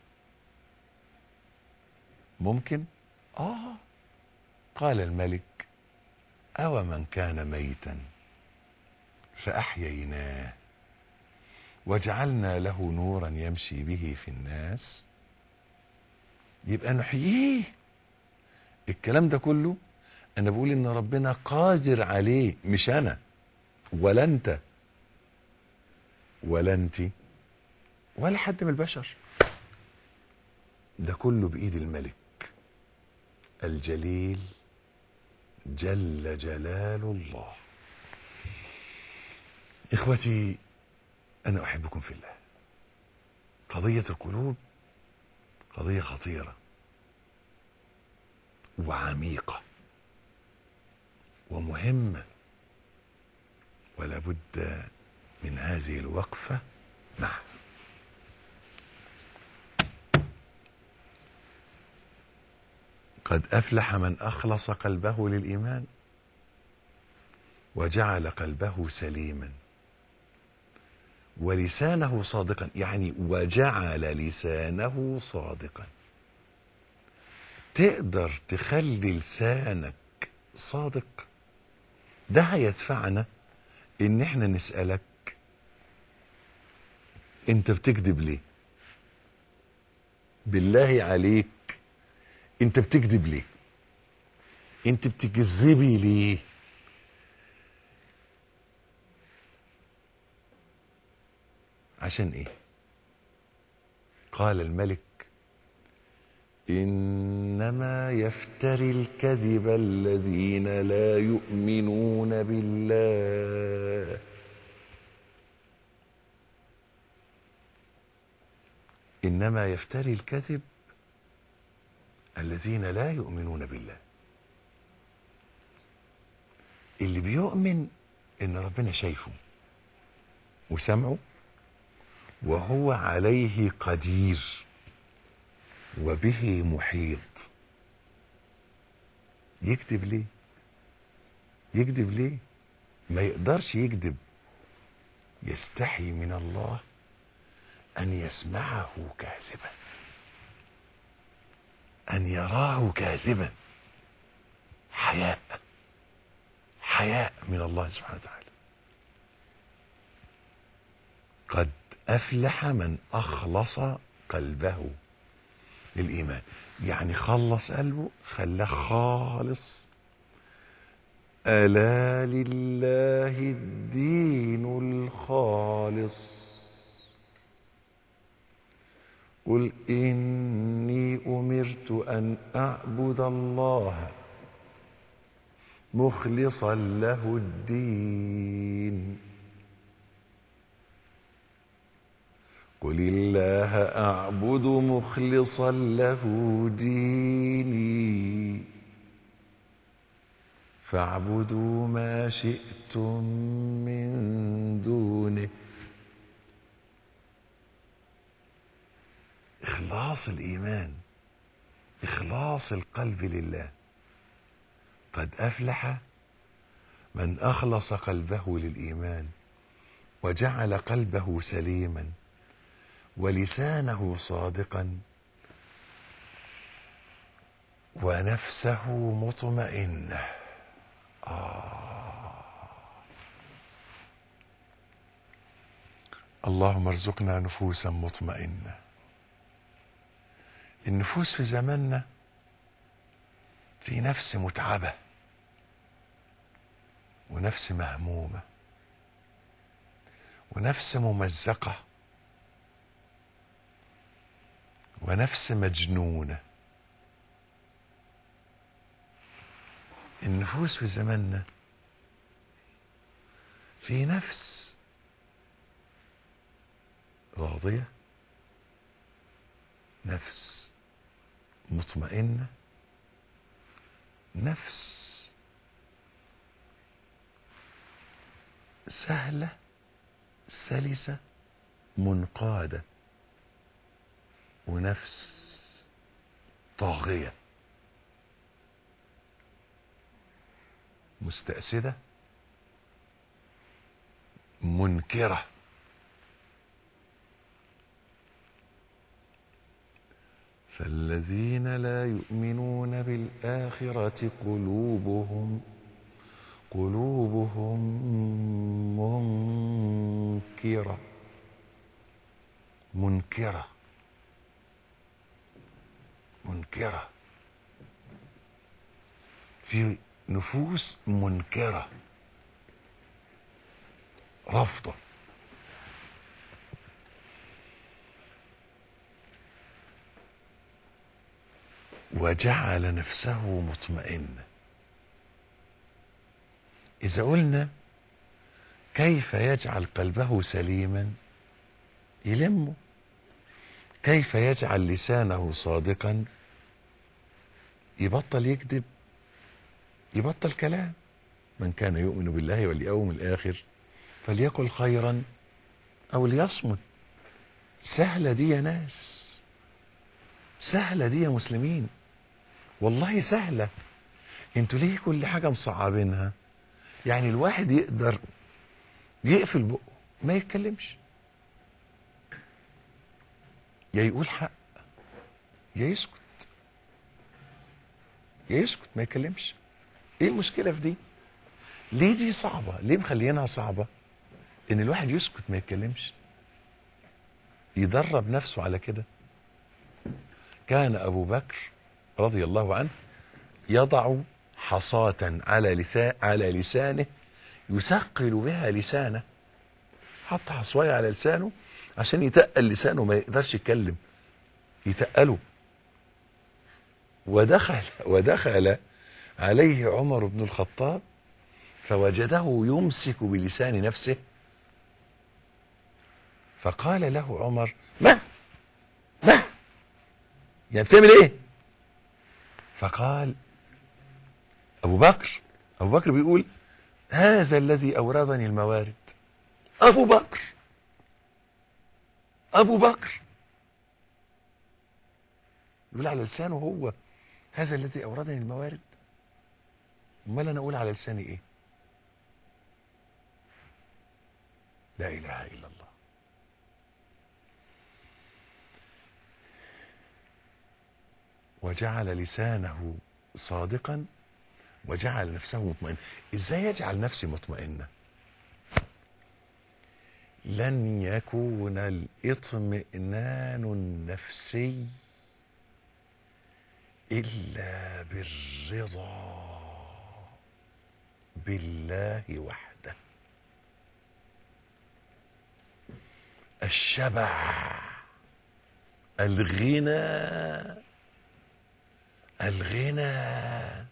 ممكن اه قال الملك او من كان ميتا فاحييناه وجعلنا له نورا يمشي به في الناس يبقى نحييه الكلام ده كله انا بقول ان ربنا قادر عليه مش انا ولا انت ولا انت ولا حد من البشر ده كله بايد الملك الجليل جل جلال الله اخوتي انا احبكم في الله قضيه القلوب قضيه خطيره وعميقه ومهمه ولا بد من هذه الوقفه معا قد افلح من اخلص قلبه للايمان وجعل قلبه سليما ولسانه صادقا يعني وجعل لسانه صادقا تقدر تخلي لسانك صادق ده هيدفعنا ان احنا نسألك انت بتكذب ليه بالله عليك انت بتكذب ليه انت بتكذبي ليه عشان ايه قال الملك انما يفتري الكذب الذين لا يؤمنون بالله انما يفتري الكذب الذين لا يؤمنون بالله اللي بيؤمن ان ربنا شايفه وسمعه وهو عليه قدير وبه محيط يكذب ليه يكذب ليه ما يقدرش يكذب يستحي من الله ان يسمعه كاذبا ان يراه كاذبا حياء حياء من الله سبحانه وتعالى قد افلح من اخلص قلبه للايمان يعني خلص قلبه خلاه خالص الا لله الدين الخالص قل اني امرت ان اعبد الله مخلصا له الدين قل الله اعبد مخلصا له ديني فاعبدوا ما شئتم من دونه اخلاص الايمان اخلاص القلب لله قد افلح من اخلص قلبه للايمان وجعل قلبه سليما ولسانه صادقا ونفسه مطمئنه آه. اللهم ارزقنا نفوسا مطمئنه النفوس في زماننا في نفس متعبه ونفس مهمومه ونفس ممزقه ونفس مجنونه النفوس في زماننا في نفس راضيه نفس مطمئنه نفس سهله سلسه منقاده ونفس طاغيه مستأسدة منكرة فالذين لا يؤمنون بالآخرة قلوبهم قلوبهم منكرة منكرة منكرة في نفوس منكرة رافضة وجعل نفسه مطمئنة إذا قلنا كيف يجعل قلبه سليما يلمه كيف يجعل لسانه صادقا يبطل يكذب يبطل كلام من كان يؤمن بالله واليوم الآخر فليقل خيرا أو ليصمت سهلة دي يا ناس سهلة دي يا مسلمين والله سهلة انتوا ليه كل حاجة مصعبينها يعني الواحد يقدر يقفل بقه ما يتكلمش يا يقول حق يا يسكت يا يسكت ما يتكلمش ايه المشكله في دي ليه دي صعبه ليه مخلينها صعبه ان الواحد يسكت ما يتكلمش يدرب نفسه على كده كان ابو بكر رضي الله عنه يضع حصاة على لسان على لسانه يثقل بها لسانه حط حصواية على لسانه عشان يتقل لسانه ما يقدرش يتكلم يتقله ودخل ودخل عليه عمر بن الخطاب فوجده يمسك بلسان نفسه فقال له عمر ما ما يعني بتعمل ايه فقال ابو بكر ابو بكر بيقول هذا الذي اوردني الموارد ابو بكر ابو بكر يقول على لسانه هو هذا الذي اوردني الموارد امال انا اقول على لساني ايه لا اله الا الله وجعل لسانه صادقا وجعل نفسه مطمئنا ازاي يجعل نفسي مطمئنه لن يكون الاطمئنان النفسي الا بالرضا بالله وحده الشبع الغنى الغنى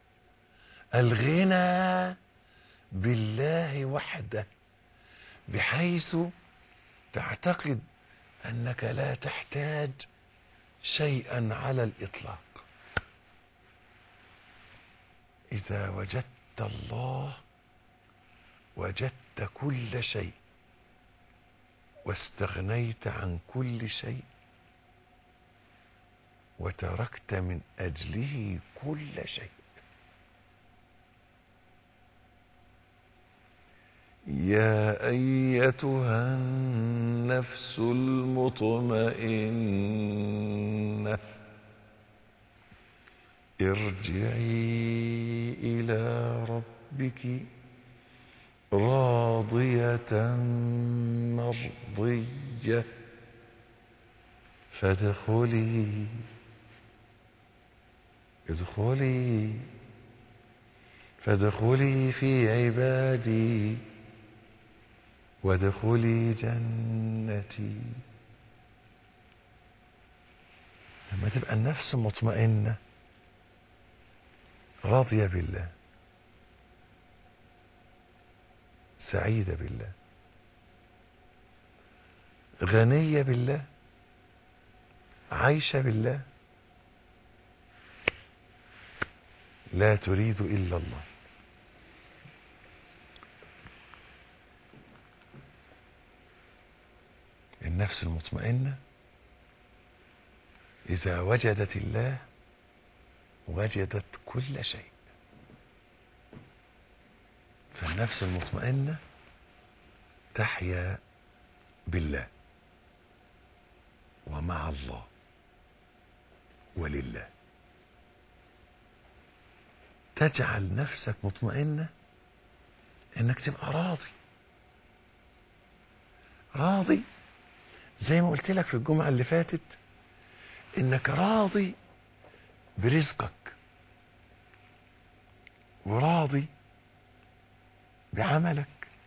الغنى بالله وحده بحيث تعتقد انك لا تحتاج شيئا على الاطلاق اذا وجدت الله وجدت كل شيء واستغنيت عن كل شيء وتركت من اجله كل شيء يا ايتها النفس المطمئنه ارجعي الى ربك راضيه مرضيه فادخلي ادخلي فادخلي في عبادي وادخلي جنتي لما تبقى النفس مطمئنة راضية بالله سعيدة بالله غنية بالله عايشة بالله لا تريد إلا الله النفس المطمئنة إذا وجدت الله وجدت كل شيء فالنفس المطمئنة تحيا بالله ومع الله ولله تجعل نفسك مطمئنة انك تبقى راضي راضي زي ما قلت لك في الجمعة اللي فاتت انك راضي برزقك وراضي بعملك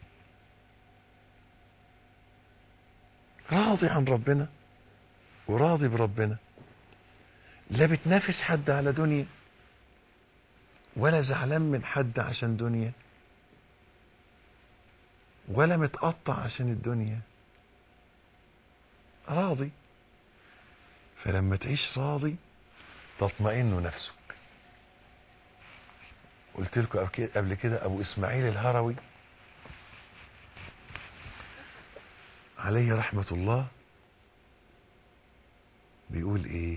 راضي عن ربنا وراضي بربنا لا بتنافس حد على دنيا ولا زعلان من حد عشان دنيا ولا متقطع عشان الدنيا راضي فلما تعيش راضي تطمئن نفسك قلت لكم قبل كده ابو اسماعيل الهروي عليه رحمه الله بيقول ايه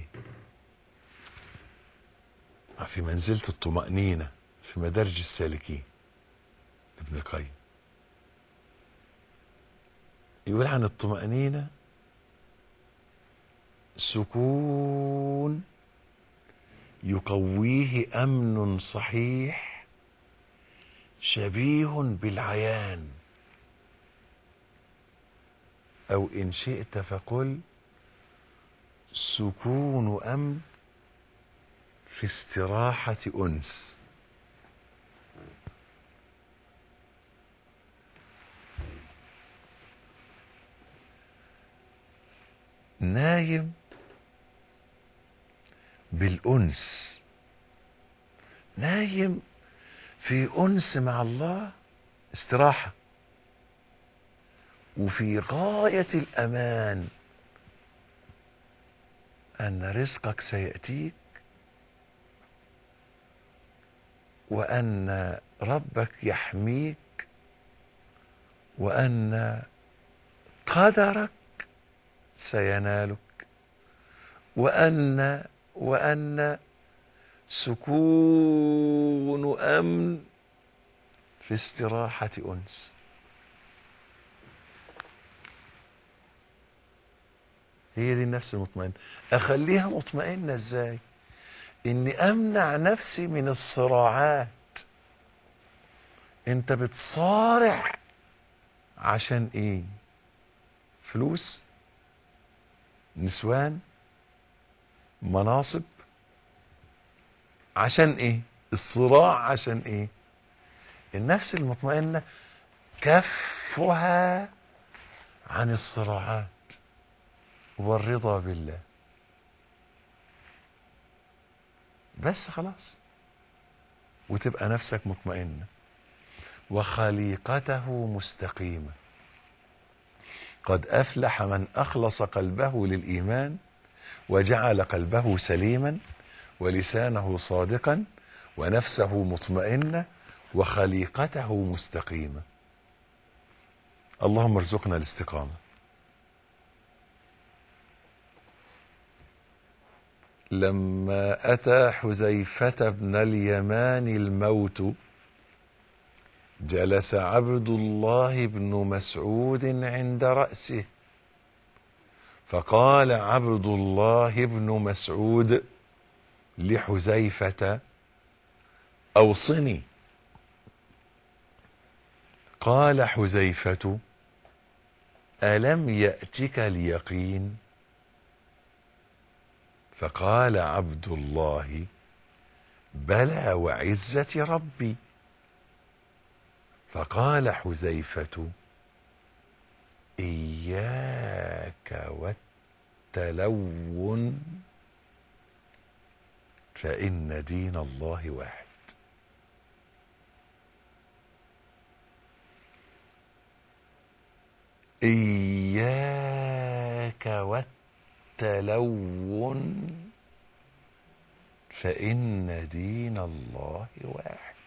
في منزلة الطمأنينة في مدارج السالكين ابن القيم يقول عن الطمأنينة سكون يقويه أمن صحيح شبيه بالعيان أو إن شئت فقل سكون أمن في استراحة أنس نايم بالأنس نايم في أنس مع الله استراحة وفي غاية الأمان أن رزقك سيأتيك وأن ربك يحميك وأن قدرك سينالك وأن وأن سكون أمن في استراحة أنس هي دي النفس المطمئنة أخليها مطمئنة إزاي إني أمنع نفسي من الصراعات أنت بتصارع عشان إيه فلوس نسوان مناصب عشان ايه الصراع عشان ايه النفس المطمئنة كفها عن الصراعات والرضا بالله بس خلاص وتبقى نفسك مطمئنة وخليقته مستقيمة قد أفلح من أخلص قلبه للإيمان وجعل قلبه سليما ولسانه صادقا ونفسه مطمئنة وخليقته مستقيمة اللهم ارزقنا الاستقامة لما أتى حذيفة بن اليمان الموت جلس عبد الله بن مسعود عند رأسه فقال عبد الله بن مسعود لحذيفة أوصني قال حذيفة ألم يأتك اليقين فقال عبد الله بلى وعزة ربي فقال حذيفة إياك والتلون فإن دين الله واحد إياك والتلون فإن دين الله واحد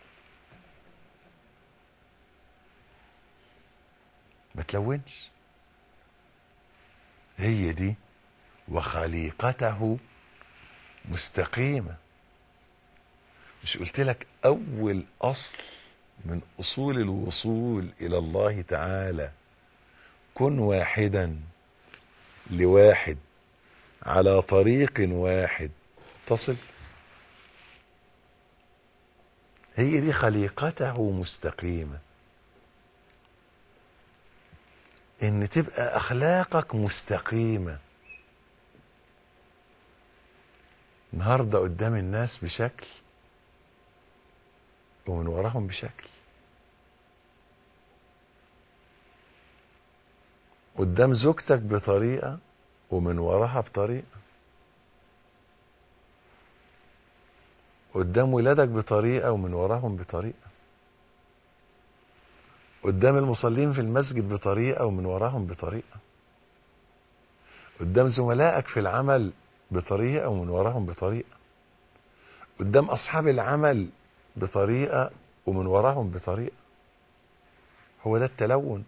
ما تلونش هي دي وخليقته مستقيمة مش قلت لك أول أصل من أصول الوصول إلى الله تعالى كن واحدا لواحد على طريق واحد تصل هي دي خليقته مستقيمة ان تبقى اخلاقك مستقيمة النهاردة قدام الناس بشكل ومن وراهم بشكل قدام زوجتك بطريقة ومن وراها بطريقة قدام ولادك بطريقة ومن وراهم بطريقة قدام المصلين في المسجد بطريقة ومن وراهم بطريقة قدام زملائك في العمل بطريقة ومن وراهم بطريقة قدام أصحاب العمل بطريقة ومن وراهم بطريقة هو ده التلون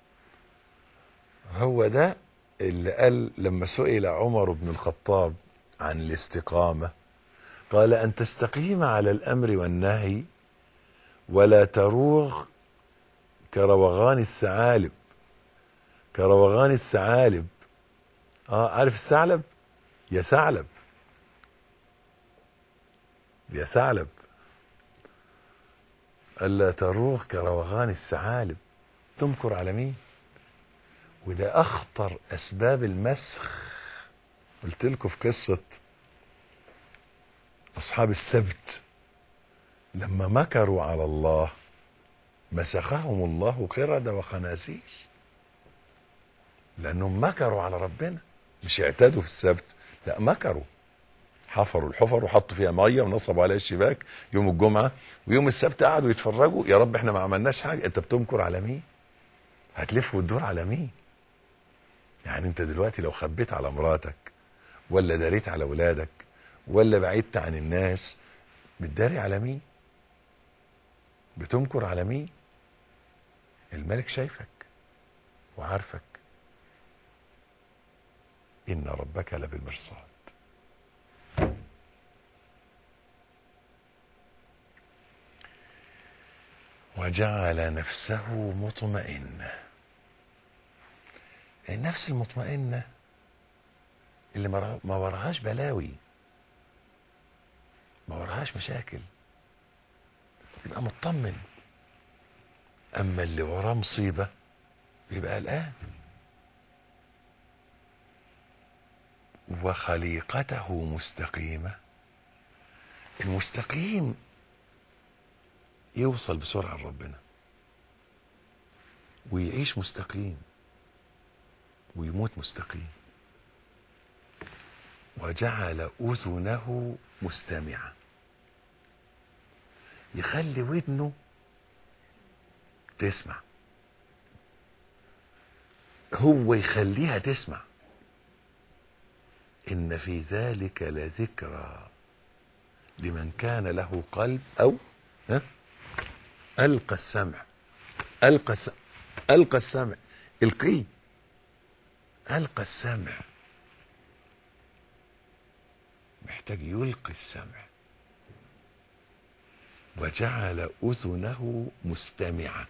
هو ده اللي قال لما سئل عمر بن الخطاب عن الاستقامة قال أن تستقيم على الأمر والنهي ولا تروغ كروغان الثعالب كروغان الثعالب اه عارف الثعلب يا ثعلب يا ثعلب ألا تروغ كروغان الثعالب تمكر على مين وده أخطر أسباب المسخ قلت لكم في قصة أصحاب السبت لما مكروا على الله مسخهم الله قردة وخنازير لأنهم مكروا على ربنا مش اعتادوا في السبت لا مكروا حفروا الحفر وحطوا فيها ميه ونصبوا عليها الشباك يوم الجمعه ويوم السبت قعدوا يتفرجوا يا رب احنا ما عملناش حاجه انت بتمكر على مين؟ هتلف وتدور على مين؟ يعني انت دلوقتي لو خبيت على مراتك ولا داريت على ولادك ولا بعدت عن الناس بتداري على مين؟ بتمكر على مين؟ الملك شايفك وعارفك إن ربك لبالمرصاد وجعل نفسه مطمئنة النفس المطمئنة اللي ما ما وراهاش بلاوي ما وراهاش مشاكل يبقى مطمن أما اللي وراه مصيبة يبقى قلقان وخليقته مستقيمة المستقيم يوصل بسرعة لربنا ويعيش مستقيم ويموت مستقيم وجعل أذنه مستمعة يخلي ودنه تسمع هو يخليها تسمع إن في ذلك لذكرى لمن كان له قلب أو ها ألقى السمع ألقى السمع ألقى السمع القي ألقى السمع محتاج يلقي السمع وجعل أذنه مستمعة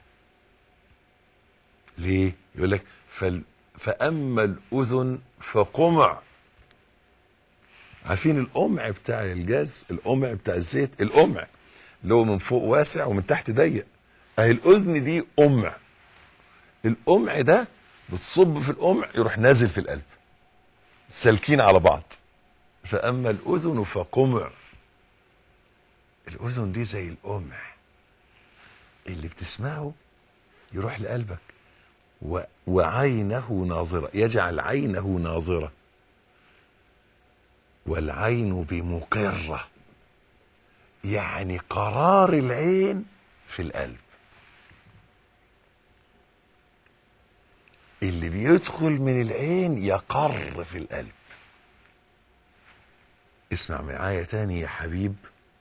ليه؟ يقول لك فال فأما الأذن فقمع عارفين القمع بتاع الجاز القمع بتاع الزيت القمع اللي هو من فوق واسع ومن تحت ضيق اهي الاذن دي قمع القمع ده بتصب في القمع يروح نازل في القلب سالكين على بعض فاما الاذن فقمع الاذن دي زي القمع اللي بتسمعه يروح لقلبك و... وعينه ناظره يجعل عينه ناظره والعين بمقره يعني قرار العين في القلب اللي بيدخل من العين يقر في القلب اسمع معايا تاني يا حبيب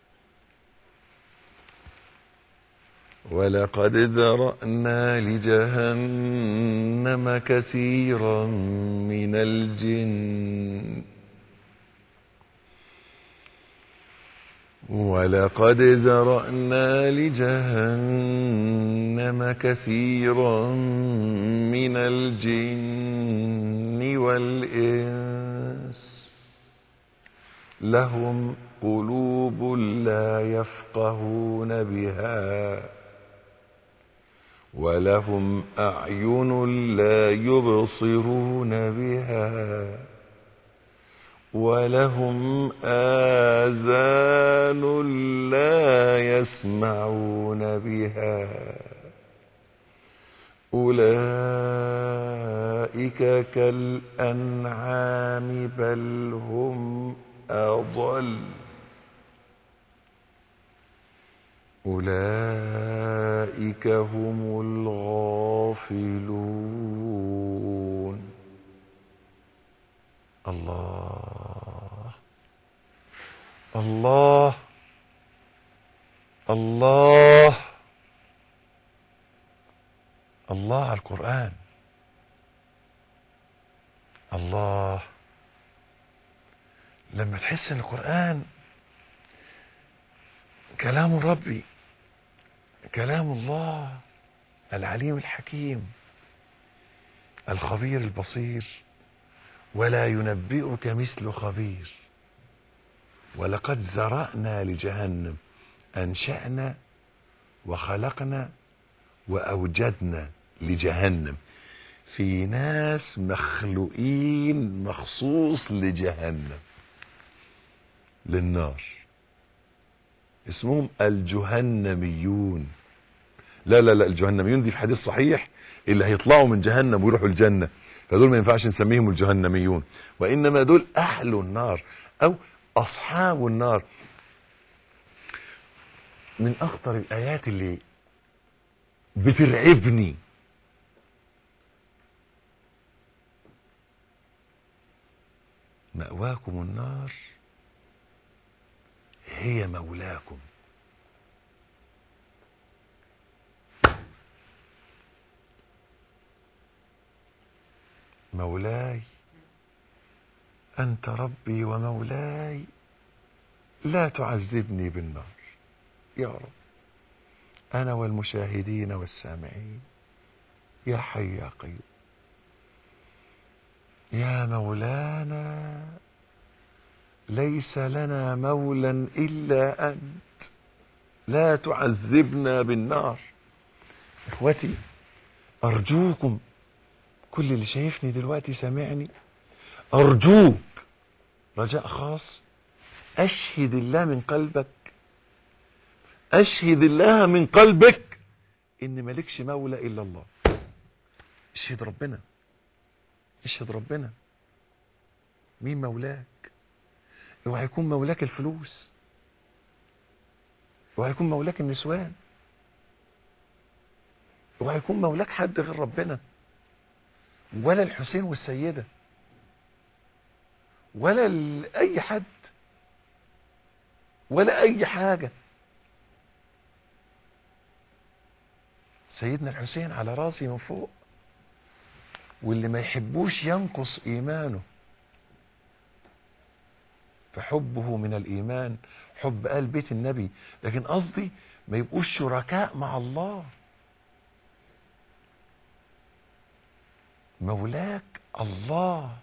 ولقد ذرأنا لجهنم كثيرا من الجن ولقد ذرأنا لجهنم كثيرا من الجن والإنس لهم قلوب لا يفقهون بها ولهم أعين لا يبصرون بها ولهم آذان لا يسمعون بها أولئك كالأنعام بل هم أضل أولئك هم الغافلون الله الله الله الله على القرآن الله لما تحس ان القرآن كلام ربي كلام الله العليم الحكيم الخبير البصير ولا ينبئك مثل خبير ولقد زرأنا لجهنم أنشأنا وخلقنا وأوجدنا لجهنم في ناس مخلوقين مخصوص لجهنم للنار اسمهم الجهنميون لا لا لا الجهنميون دي في حديث صحيح اللي هيطلعوا من جهنم ويروحوا الجنة فدول ما ينفعش نسميهم الجهنميون وإنما دول أهل النار أو أصحاب النار من أخطر الآيات اللي بترعبني مأواكم النار هي مولاكم مولاي أنت ربي ومولاي لا تعذبني بالنار يا رب أنا والمشاهدين والسامعين يا حي يا قيوم يا مولانا ليس لنا مولا إلا أنت لا تعذبنا بالنار إخوتي أرجوكم كل اللي شايفني دلوقتي سامعني أرجوك رجاء خاص أشهد الله من قلبك أشهد الله من قلبك إن مالكش مولى إلا الله اشهد ربنا اشهد ربنا مين مولاك اوعى يكون مولاك الفلوس اوعى يكون مولاك النسوان اوعى يكون مولاك حد غير ربنا ولا الحسين والسيدة ولا ال- أي حد ولا أي حاجة سيدنا الحسين على راسي من فوق واللي ما يحبوش ينقص إيمانه فحبه من الإيمان حب آل بيت النبي لكن قصدي ما يبقوش شركاء مع الله مولاك الله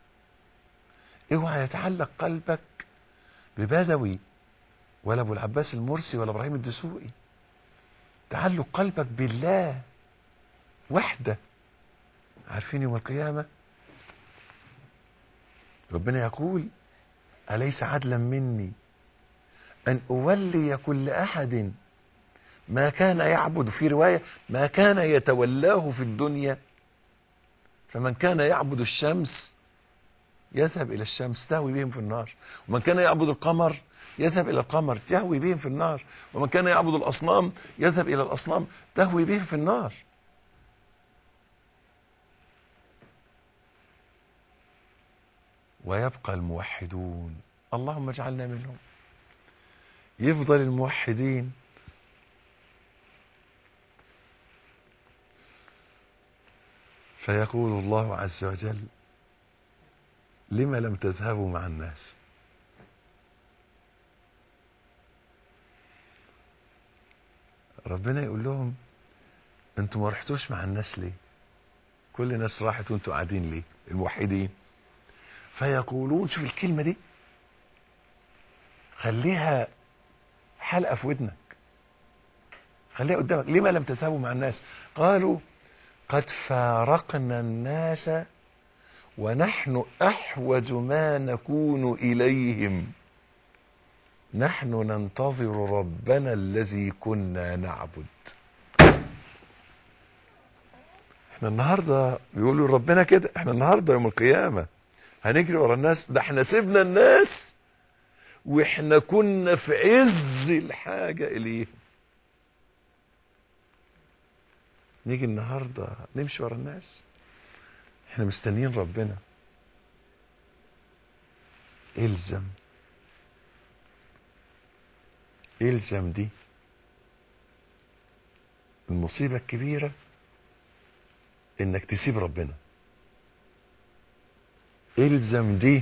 اوعى يتعلق قلبك ببدوي ولا ابو العباس المرسي ولا ابراهيم الدسوقي تعلق قلبك بالله وحده عارفين يوم القيامه ربنا يقول اليس عدلا مني ان اولي كل احد ما كان يعبد في روايه ما كان يتولاه في الدنيا فمن كان يعبد الشمس يذهب إلى الشمس تهوي بهم في النار ومن كان يعبد القمر يذهب إلى القمر تهوي بهم في النار ومن كان يعبد الأصنام يذهب إلى الأصنام تهوي بهم في النار ويبقى الموحدون اللهم اجعلنا منهم يفضل الموحدين فيقول الله عز وجل لم لم تذهبوا مع الناس ربنا يقول لهم انتوا ما رحتوش مع الناس ليه كل الناس راحت وانتوا قاعدين ليه الموحدين فيقولون شوف الكلمة دي خليها حلقة في ودنك خليها قدامك لما لم تذهبوا مع الناس قالوا قد فارقنا الناس ونحن احوج ما نكون اليهم نحن ننتظر ربنا الذي كنا نعبد احنا النهارده بيقولوا ربنا كده احنا النهارده يوم القيامه هنجري ورا الناس ده احنا سيبنا الناس واحنا كنا في عز الحاجه اليهم نيجي النهارده نمشي ورا الناس احنا مستنيين ربنا الزم الزم دي المصيبة الكبيرة انك تسيب ربنا الزم دي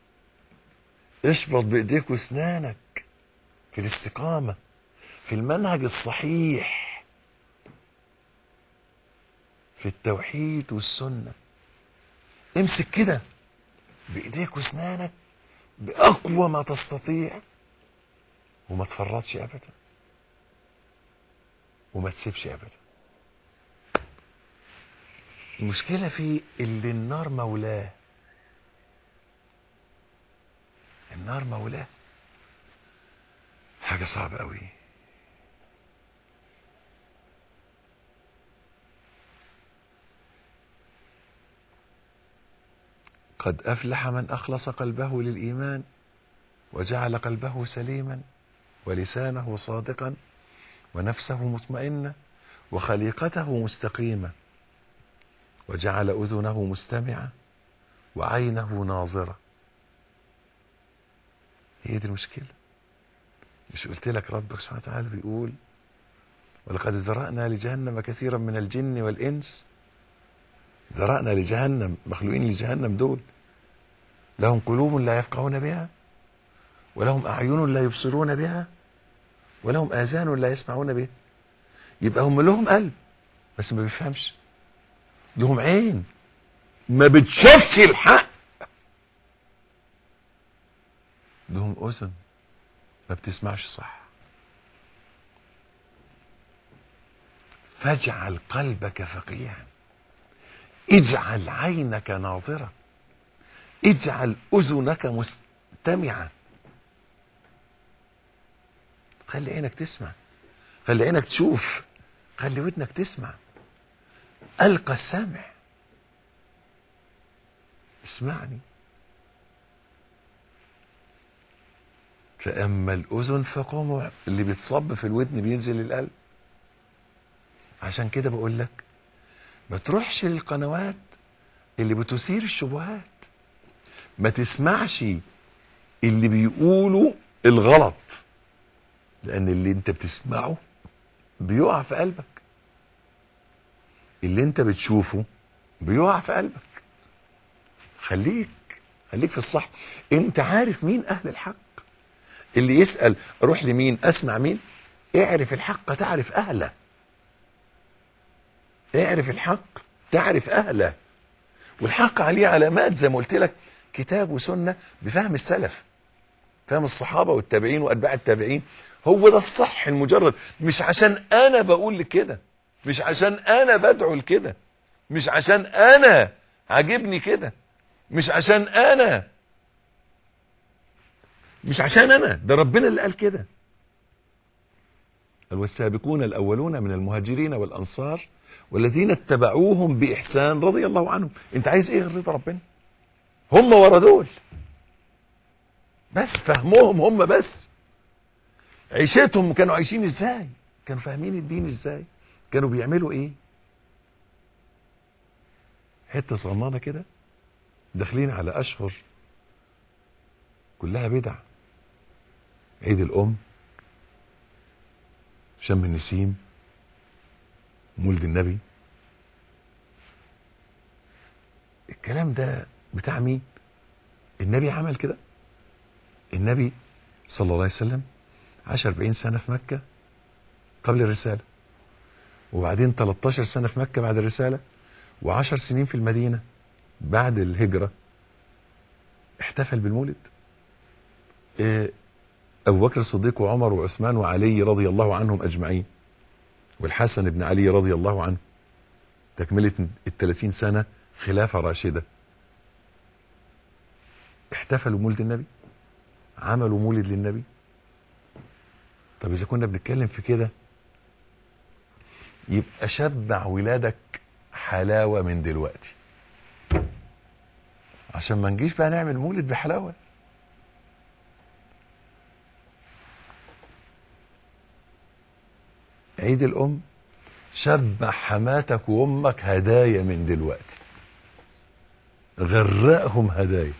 اشبط بايديك واسنانك في الاستقامة في المنهج الصحيح في التوحيد والسنة امسك كده بايديك واسنانك باقوى ما تستطيع وما تفرطش ابدا وما تسيبش ابدا المشكلة في اللي النار مولاه النار مولاه حاجة صعبة قوي قد أفلح من أخلص قلبه للإيمان وجعل قلبه سليما ولسانه صادقا ونفسه مطمئنة وخليقته مستقيمة وجعل أذنه مستمعة وعينه ناظرة هي دي المشكلة مش قلت لك ربك سبحانه وتعالى بيقول ولقد ذرأنا لجهنم كثيرا من الجن والإنس ذرأنا لجهنم مخلوقين لجهنم دول لهم قلوب لا يفقهون بها ولهم أعين لا يبصرون بها ولهم آذان لا يسمعون بها يبقى هم لهم قلب بس ما بيفهمش لهم عين ما بتشوفش الحق لهم أذن ما بتسمعش صح فاجعل قلبك فقيها اجعل عينك ناظرة اجعل أذنك مستمعة خلي عينك تسمع خلي عينك تشوف خلي ودنك تسمع ألقى السامع اسمعني فأما الأذن فقوم اللي بيتصب في الودن بينزل القلب عشان كده بقول لك ما تروحش للقنوات اللي بتثير الشبهات ما تسمعش اللي بيقولوا الغلط لأن اللي انت بتسمعه بيقع في قلبك اللي انت بتشوفه بيقع في قلبك خليك خليك في الصح انت عارف مين اهل الحق اللي يسأل اروح لمين اسمع مين اعرف الحق تعرف اهله اعرف الحق تعرف اهله والحق عليه علامات زي ما قلت لك كتاب وسنة بفهم السلف فهم الصحابة والتابعين وأتباع التابعين هو ده الصح المجرد مش عشان أنا بقول لك كده مش عشان أنا بدعو لكده مش عشان أنا عاجبني كده مش عشان أنا مش عشان أنا ده ربنا اللي قال كده والسابقون الأولون من المهاجرين والأنصار والذين اتبعوهم بإحسان رضي الله عنهم انت عايز ايه غير رضا ربنا هم ورا دول بس فهمهم هم بس عيشتهم كانوا عايشين ازاي كانوا فاهمين الدين ازاي كانوا بيعملوا ايه حته صغننه كده داخلين على اشهر كلها بدع عيد الام شم النسيم مولد النبي الكلام ده بتاع مين النبي عمل كده النبي صلى الله عليه وسلم عاش 40 سنة في مكة قبل الرسالة وبعدين 13 سنة في مكة بعد الرسالة و10 سنين في المدينة بعد الهجرة احتفل بالمولد إيه أبو بكر الصديق وعمر وعثمان وعلي رضي الله عنهم أجمعين والحسن بن علي رضي الله عنه تكملة الثلاثين سنة خلافة راشدة احتفلوا مولد النبي عملوا مولد للنبي طب إذا كنا بنتكلم في كده يبقى شبع ولادك حلاوة من دلوقتي عشان ما نجيش بقى نعمل مولد بحلاوة عيد الأم شبع حماتك وأمك هدايا من دلوقتي غرقهم هدايا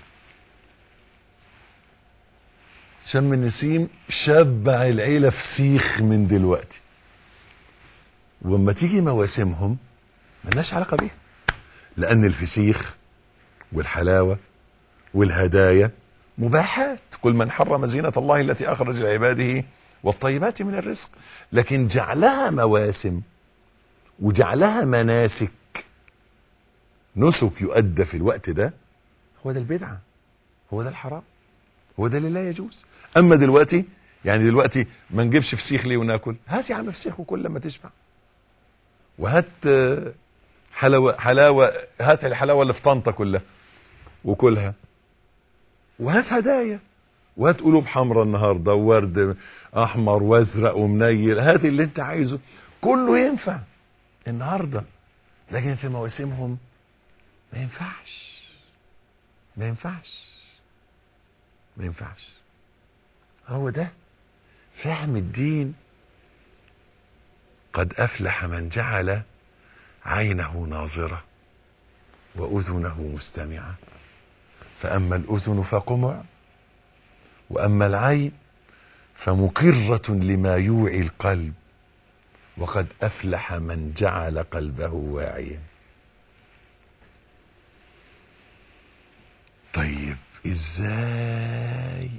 شم النسيم شبع العيلة فسيخ من دلوقتي ولما تيجي مواسمهم ملناش علاقة بيها لأن الفسيخ والحلاوة والهدايا مباحات كل من حرم زينة الله التي أخرج لعباده والطيبات من الرزق لكن جعلها مواسم وجعلها مناسك نسك يؤدى في الوقت ده هو ده البدعة هو ده الحرام هو ده اللي لا يجوز اما دلوقتي يعني دلوقتي ما نجيبش فسيخ ليه وناكل هات يا عم فسيخ وكل لما تشبع وهات حلاوه حلاوه هات الحلاوه اللي في طنطا كلها وكلها وهات هدايا وهات قلوب حمراء النهارده وورد احمر وازرق ومنيل هات اللي انت عايزه كله ينفع النهارده لكن في مواسمهم ما ينفعش ما ينفعش ما ينفعش هو ده فهم الدين قد افلح من جعل عينه ناظره واذنه مستمعه فاما الاذن فقمع واما العين فمقره لما يوعي القلب وقد افلح من جعل قلبه واعيا طيب ازاي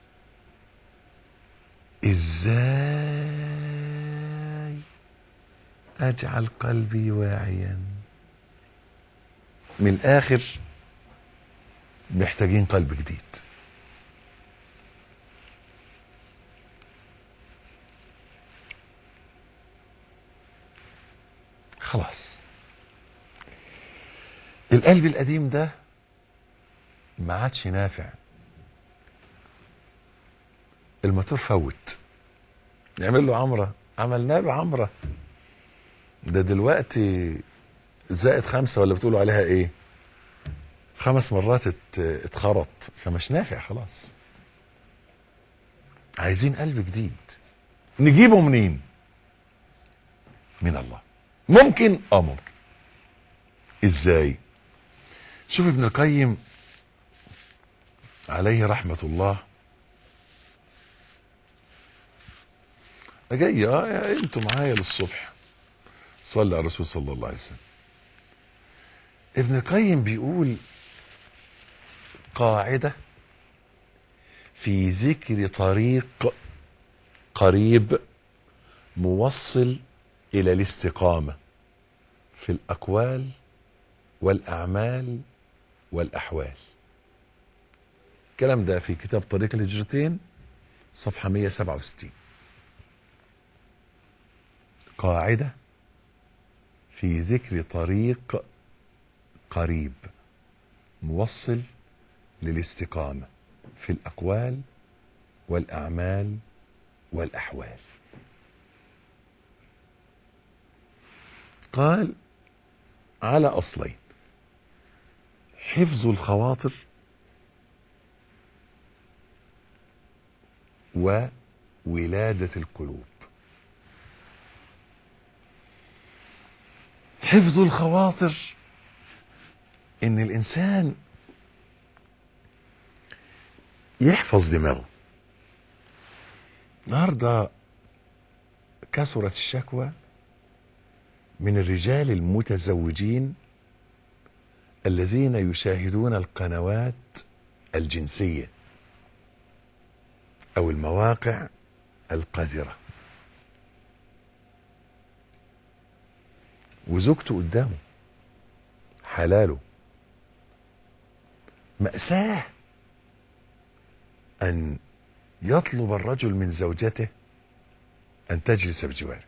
ازاي اجعل قلبي واعيا من الاخر محتاجين قلب جديد خلاص القلب القديم ده ما عادش نافع الموتور فوت نعمل له عمره عملنا له عمره ده دلوقتي زائد خمسة ولا بتقولوا عليها ايه خمس مرات ات- اتخرط فمش نافع خلاص عايزين قلب جديد نجيبه منين من الله ممكن اه ممكن ازاي شوف ابن القيم عليه رحمة الله جاي اه انتوا معايا للصبح صلى على الرسول صلى الله عليه وسلم ابن القيم بيقول قاعدة في ذكر طريق قريب موصل إلى الاستقامة في الأقوال والأعمال والأحوال الكلام ده في كتاب طريق الهجرتين صفحة 167 قاعدة في ذكر طريق قريب موصل للاستقامة في الأقوال والأعمال والأحوال قال على أصلين حفظ الخواطر وولادة القلوب حفظ الخواطر ان الانسان يحفظ دماغه النهارده كثرت الشكوى من الرجال المتزوجين الذين يشاهدون القنوات الجنسيه او المواقع القذره وزوجته قدامه حلاله مأساة أن يطلب الرجل من زوجته أن تجلس بجواره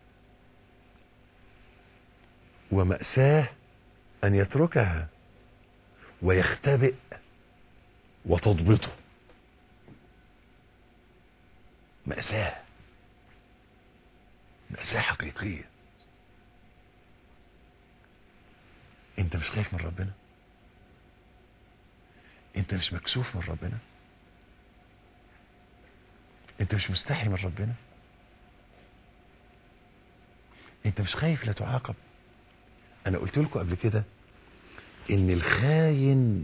ومأساة أن يتركها ويختبئ وتضبطه مأساة مأساة حقيقية انت مش خايف من ربنا انت مش مكسوف من ربنا انت مش مستحي من ربنا انت مش خايف لا تعاقب انا قلت لكم قبل كده ان الخاين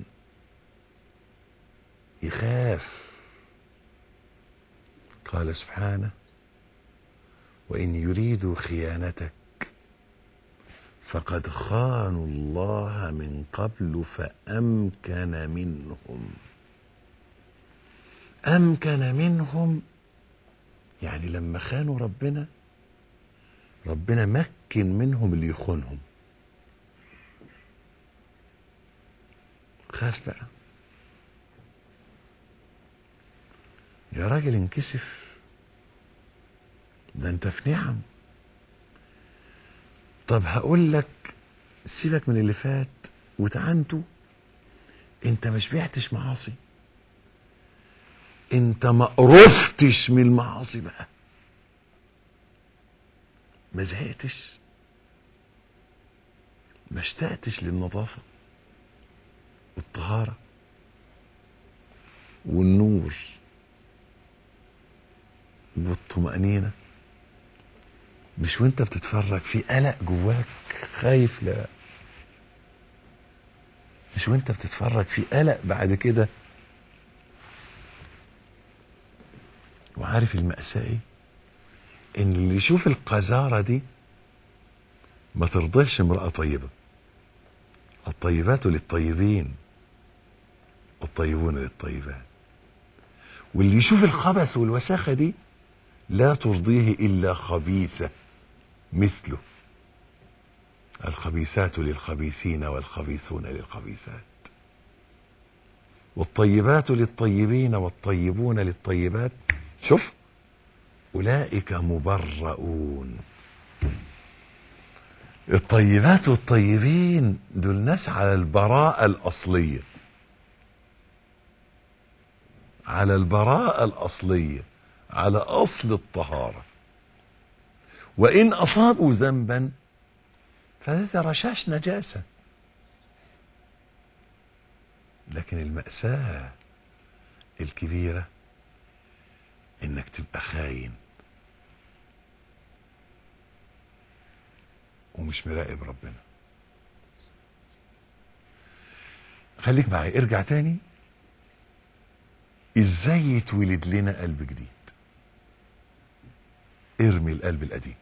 يخاف قال سبحانه وان يريدوا خيانتك فقد خانوا الله من قبل فامكن منهم امكن منهم يعني لما خانوا ربنا ربنا مكن منهم اللي يخونهم خاف بقى يا راجل انكسف ده انت في نعم طب هقول لك سيبك من اللي فات وتعنته انت مش بعتش معاصي انت ما قرفتش من المعاصي بقى ما زهقتش ما اشتقتش للنظافة والطهارة والنور والطمأنينة مش وانت بتتفرج في قلق جواك خايف لا مش وانت بتتفرج في قلق بعد كده وعارف المأساة ايه ان اللي يشوف القذارة دي ما ترضيش امرأة طيبة الطيبات للطيبين والطيبون للطيبات واللي يشوف الخبث والوساخة دي لا ترضيه إلا خبيثة مثله الخبيثات للخبيثين والخبيثون للخبيثات والطيبات للطيبين والطيبون للطيبات شوف أولئك مبرؤون الطيبات والطيبين دول ناس على البراءة الأصلية على البراءة الأصلية على أصل الطهارة وإن أصابوا ذنبا فهذا رشاش نجاسة لكن المأساة الكبيرة إنك تبقى خاين ومش مراقب ربنا خليك معايا ارجع تاني ازاي يتولد لنا قلب جديد ارمي القلب القديم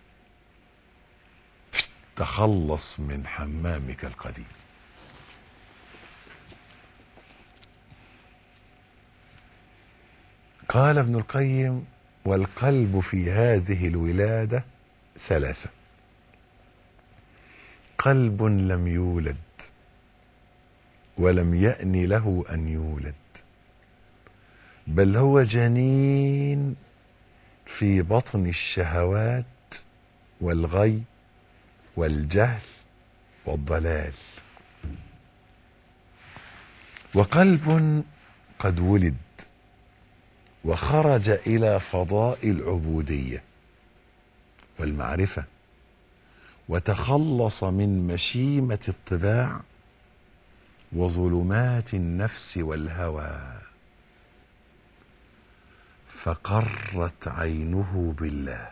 تخلص من حمامك القديم قال ابن القيم والقلب في هذه الولاده ثلاثه قلب لم يولد ولم يأن له أن يولد بل هو جنين في بطن الشهوات والغي والجهل والضلال وقلب قد ولد وخرج إلى فضاء العبودية والمعرفة وتخلص من مشيمة الطباع وظلمات النفس والهوى فقرت عينه بالله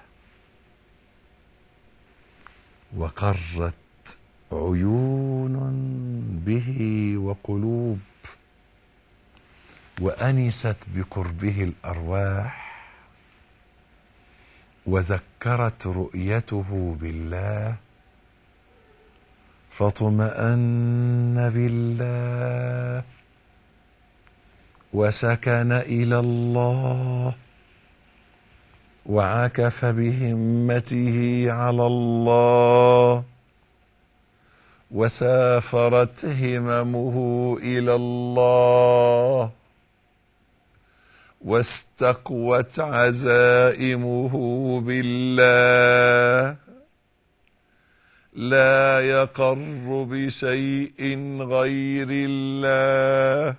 وقرت عيون به وقلوب وانست بقربه الارواح وذكرت رؤيته بالله فاطمأن بالله وسكن إلى الله وعكف بهمته على الله وسافرت هممه إلى الله واستقوت عزائمه بالله لا يقر بشيء غير الله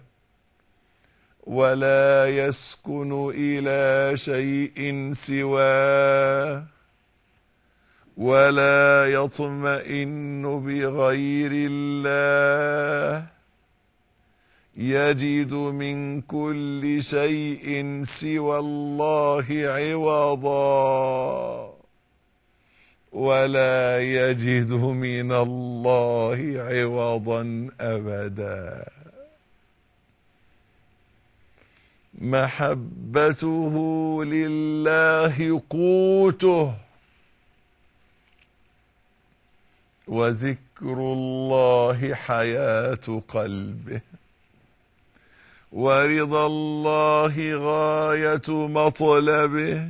ولا يسكن الى شيء سواه ولا يطمئن بغير الله يجد من كل شيء سوى الله عوضا ولا يجد من الله عوضا ابدا محبته لله قوته وذكر الله حياه قلبه ورضا الله غايه مطلبه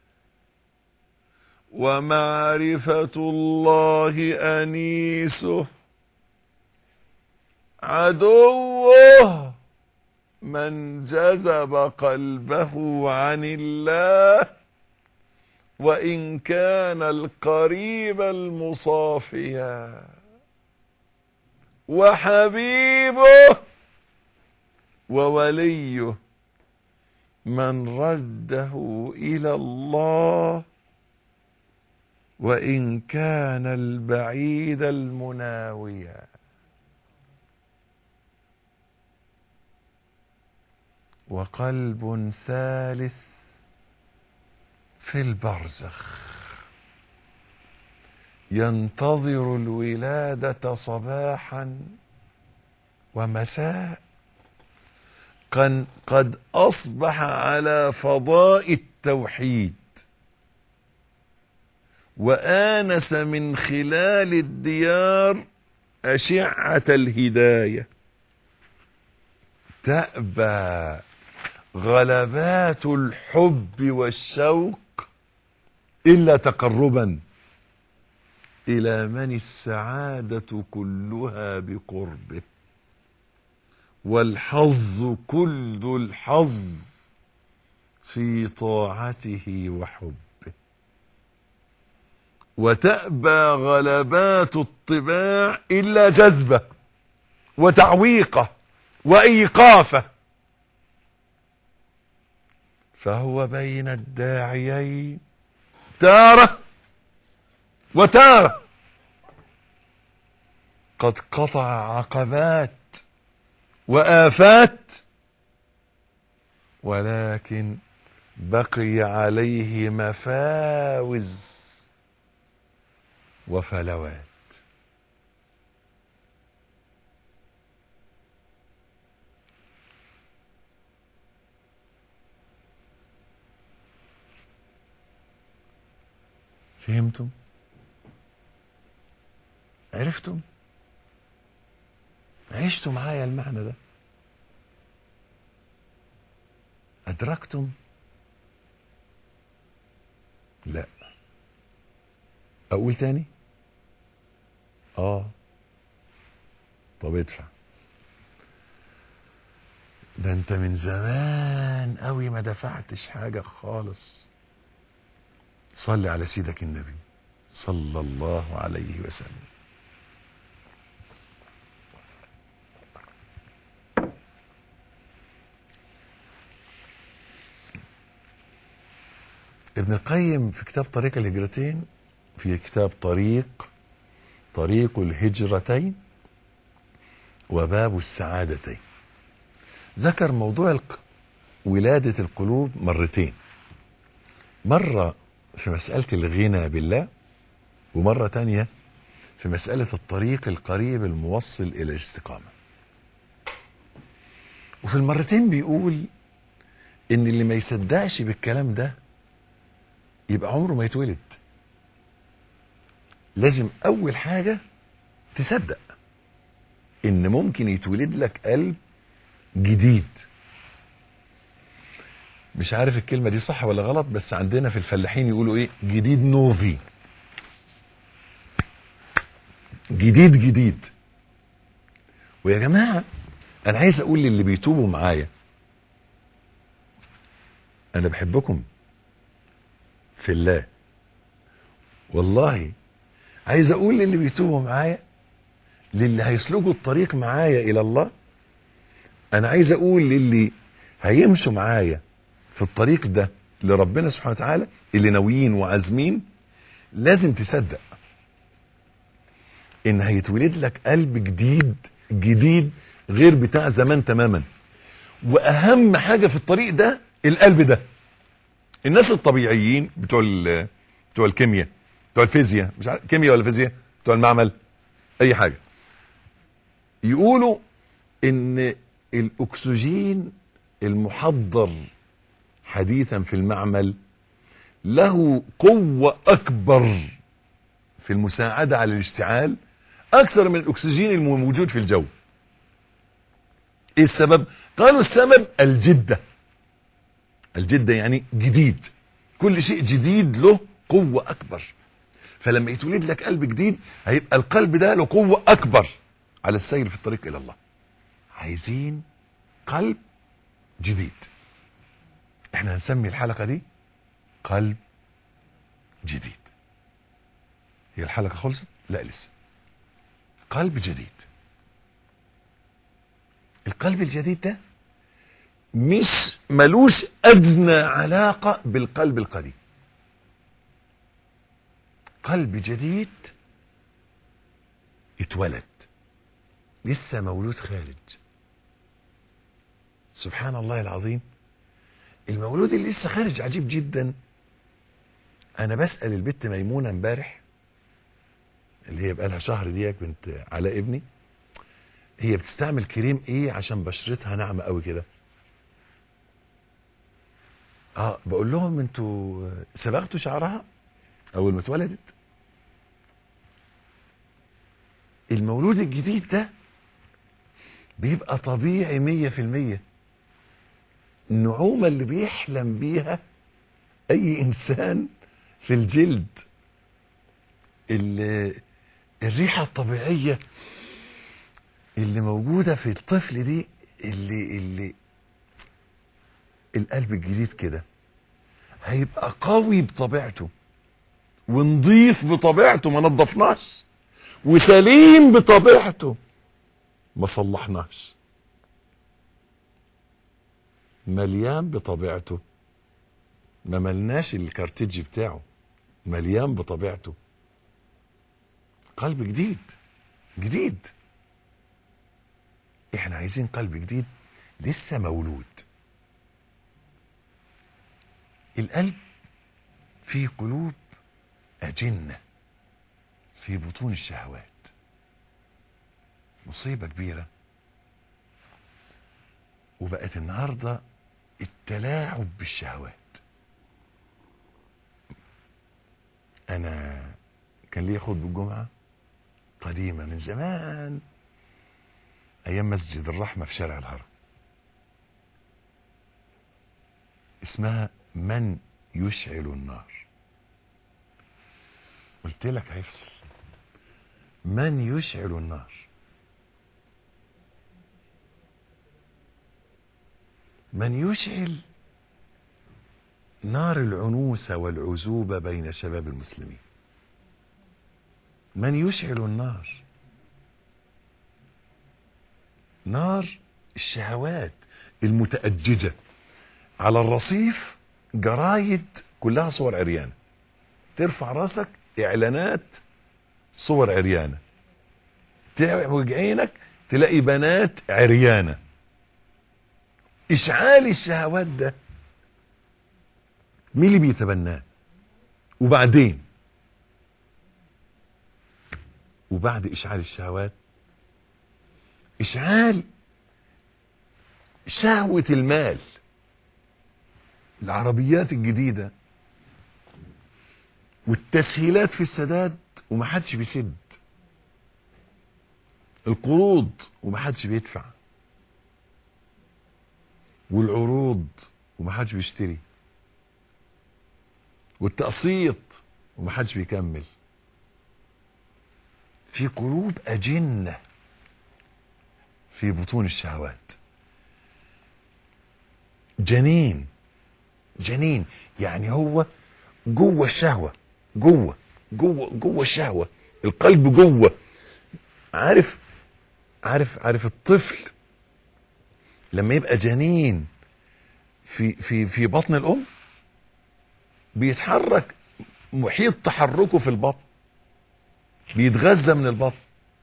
ومعرفه الله انيسه عدوه من جذب قلبه عن الله وان كان القريب المصافيا وحبيبه ووليه من رده الى الله وان كان البعيد المناويا وقلب ثالث في البرزخ ينتظر الولاده صباحا ومساء قد, قد اصبح على فضاء التوحيد وانس من خلال الديار اشعه الهدايه تابى غلبات الحب والشوق الا تقربا الى من السعاده كلها بقربه والحظ كل الحظ في طاعته وحبه وتأبى غلبات الطباع إلا جذبه وتعويقه وإيقافه فهو بين الداعيين تارة وتارة قد قطع عقبات وآفات ولكن بقي عليه مفاوز وفلوات فهمتم عرفتم عشتوا معايا المعنى ده أدركتم لا أقول تاني آه طب ادفع ده انت من زمان قوي ما دفعتش حاجة خالص صلي على سيدك النبي صلى الله عليه وسلم ابن القيم في كتاب طريق الهجرتين في كتاب طريق طريق الهجرتين وباب السعادتين ذكر موضوع الق... ولادة القلوب مرتين مرة في مسألة الغنى بالله ومرة تانية في مسألة الطريق القريب الموصل إلى الاستقامة وفي المرتين بيقول إن اللي ما يصدقش بالكلام ده يبقى عمره ما يتولد لازم اول حاجة تصدق ان ممكن يتولد لك قلب جديد مش عارف الكلمة دي صح ولا غلط بس عندنا في الفلاحين يقولوا ايه جديد نوفي جديد جديد ويا جماعة انا عايز اقول للي بيتوبوا معايا انا بحبكم في الله والله عايز اقول للي بيتوبوا معايا للي هيسلكوا الطريق معايا الى الله انا عايز اقول للي هيمشوا معايا في الطريق ده لربنا سبحانه وتعالى اللي ناويين وعازمين لازم تصدق ان هيتولد لك قلب جديد جديد غير بتاع زمان تماما واهم حاجه في الطريق ده القلب ده الناس الطبيعيين بتوع ال- بتوع الكيمياء بتوع الفيزياء مش عارف كيمياء ولا فيزياء بتوع المعمل اي حاجه يقولوا ان الاكسجين المحضر حديثا في المعمل له قوه اكبر في المساعده على الاشتعال اكثر من الاكسجين الموجود في الجو ايه السبب قالوا السبب الجده الجدة يعني جديد كل شيء جديد له قوة أكبر فلما يتولد لك قلب جديد هيبقى القلب ده له قوة أكبر على السير في الطريق إلى الله عايزين قلب جديد احنا هنسمي الحلقة دي قلب جديد هي الحلقة خلصت؟ لا لسه قلب جديد القلب الجديد ده مش ملوش ادنى علاقه بالقلب القديم قلب جديد اتولد لسه مولود خارج سبحان الله العظيم المولود اللي لسه خارج عجيب جدا انا بسال البت ميمونه امبارح اللي هي بقالها شهر ديك بنت علاء ابني هي بتستعمل كريم ايه عشان بشرتها ناعمه قوي كده اه بقول لهم انتوا صبغتوا شعرها اول ما اتولدت المولود الجديد ده بيبقى طبيعي مية في المية النعومة اللي بيحلم بيها أي إنسان في الجلد اللي الريحة الطبيعية اللي موجودة في الطفل دي اللي اللي القلب الجديد كده هيبقى قوي بطبيعته ونضيف بطبيعته ما نضفناش وسليم بطبيعته ما صلحناش مليان بطبيعته ما ملناش الكارتيج بتاعه مليان بطبيعته قلب جديد جديد احنا عايزين قلب جديد لسه مولود القلب فيه قلوب أجنة في بطون الشهوات مصيبة كبيرة وبقت النهاردة التلاعب بالشهوات أنا كان لي خطبة الجمعة قديمة من زمان أيام مسجد الرحمة في شارع الهرم اسمها من يشعل النار قلت لك هيفصل من يشعل النار من يشعل نار العنوسة والعزوبة بين شباب المسلمين من يشعل النار نار الشهوات المتأججة على الرصيف جرايد كلها صور عريانة ترفع راسك اعلانات صور عريانة تعوج عينك تلاقي بنات عريانة اشعال الشهوات ده مين اللي بيتبناه وبعدين وبعد اشعال الشهوات اشعال شهوة المال العربيات الجديدة والتسهيلات في السداد ومحدش بيسد القروض ومحدش بيدفع والعروض ومحدش بيشتري والتقسيط ومحدش بيكمل في قلوب أجنة في بطون الشهوات جنين جنين يعني هو جوه الشهوة جوه جوه جوه الشهوة القلب جوه عارف عارف عارف الطفل لما يبقى جنين في في في بطن الام بيتحرك محيط تحركه في البطن بيتغذى من البطن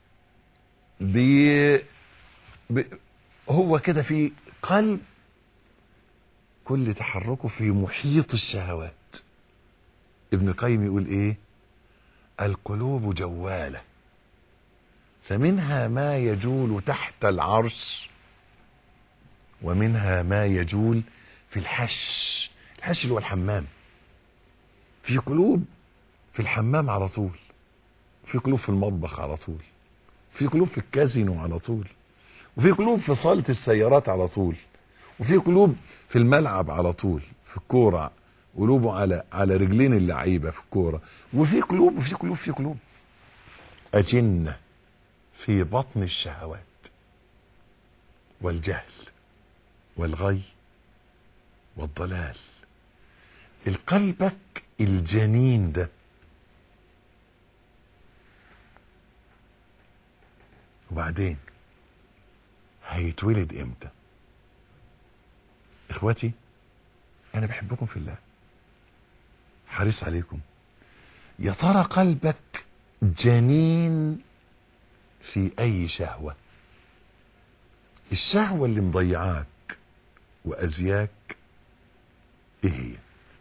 بي بي هو كده في قلب كل تحركه في محيط الشهوات ابن القيم يقول ايه القلوب جواله فمنها ما يجول تحت العرش ومنها ما يجول في الحش الحش اللي هو الحمام في قلوب في الحمام على طول في قلوب في المطبخ على طول في قلوب في الكازينو على طول وفي قلوب في صالة السيارات على طول وفي قلوب في الملعب على طول في الكورة قلوبه على على رجلين اللعيبة في الكورة وفي قلوب وفي قلوب في قلوب أجنة في بطن الشهوات والجهل والغي والضلال القلبك الجنين ده وبعدين هيتولد امتى اخواتي انا بحبكم في الله حريص عليكم يا ترى قلبك جنين في اي شهوه الشهوه اللي مضيعاك وازياك ايه هي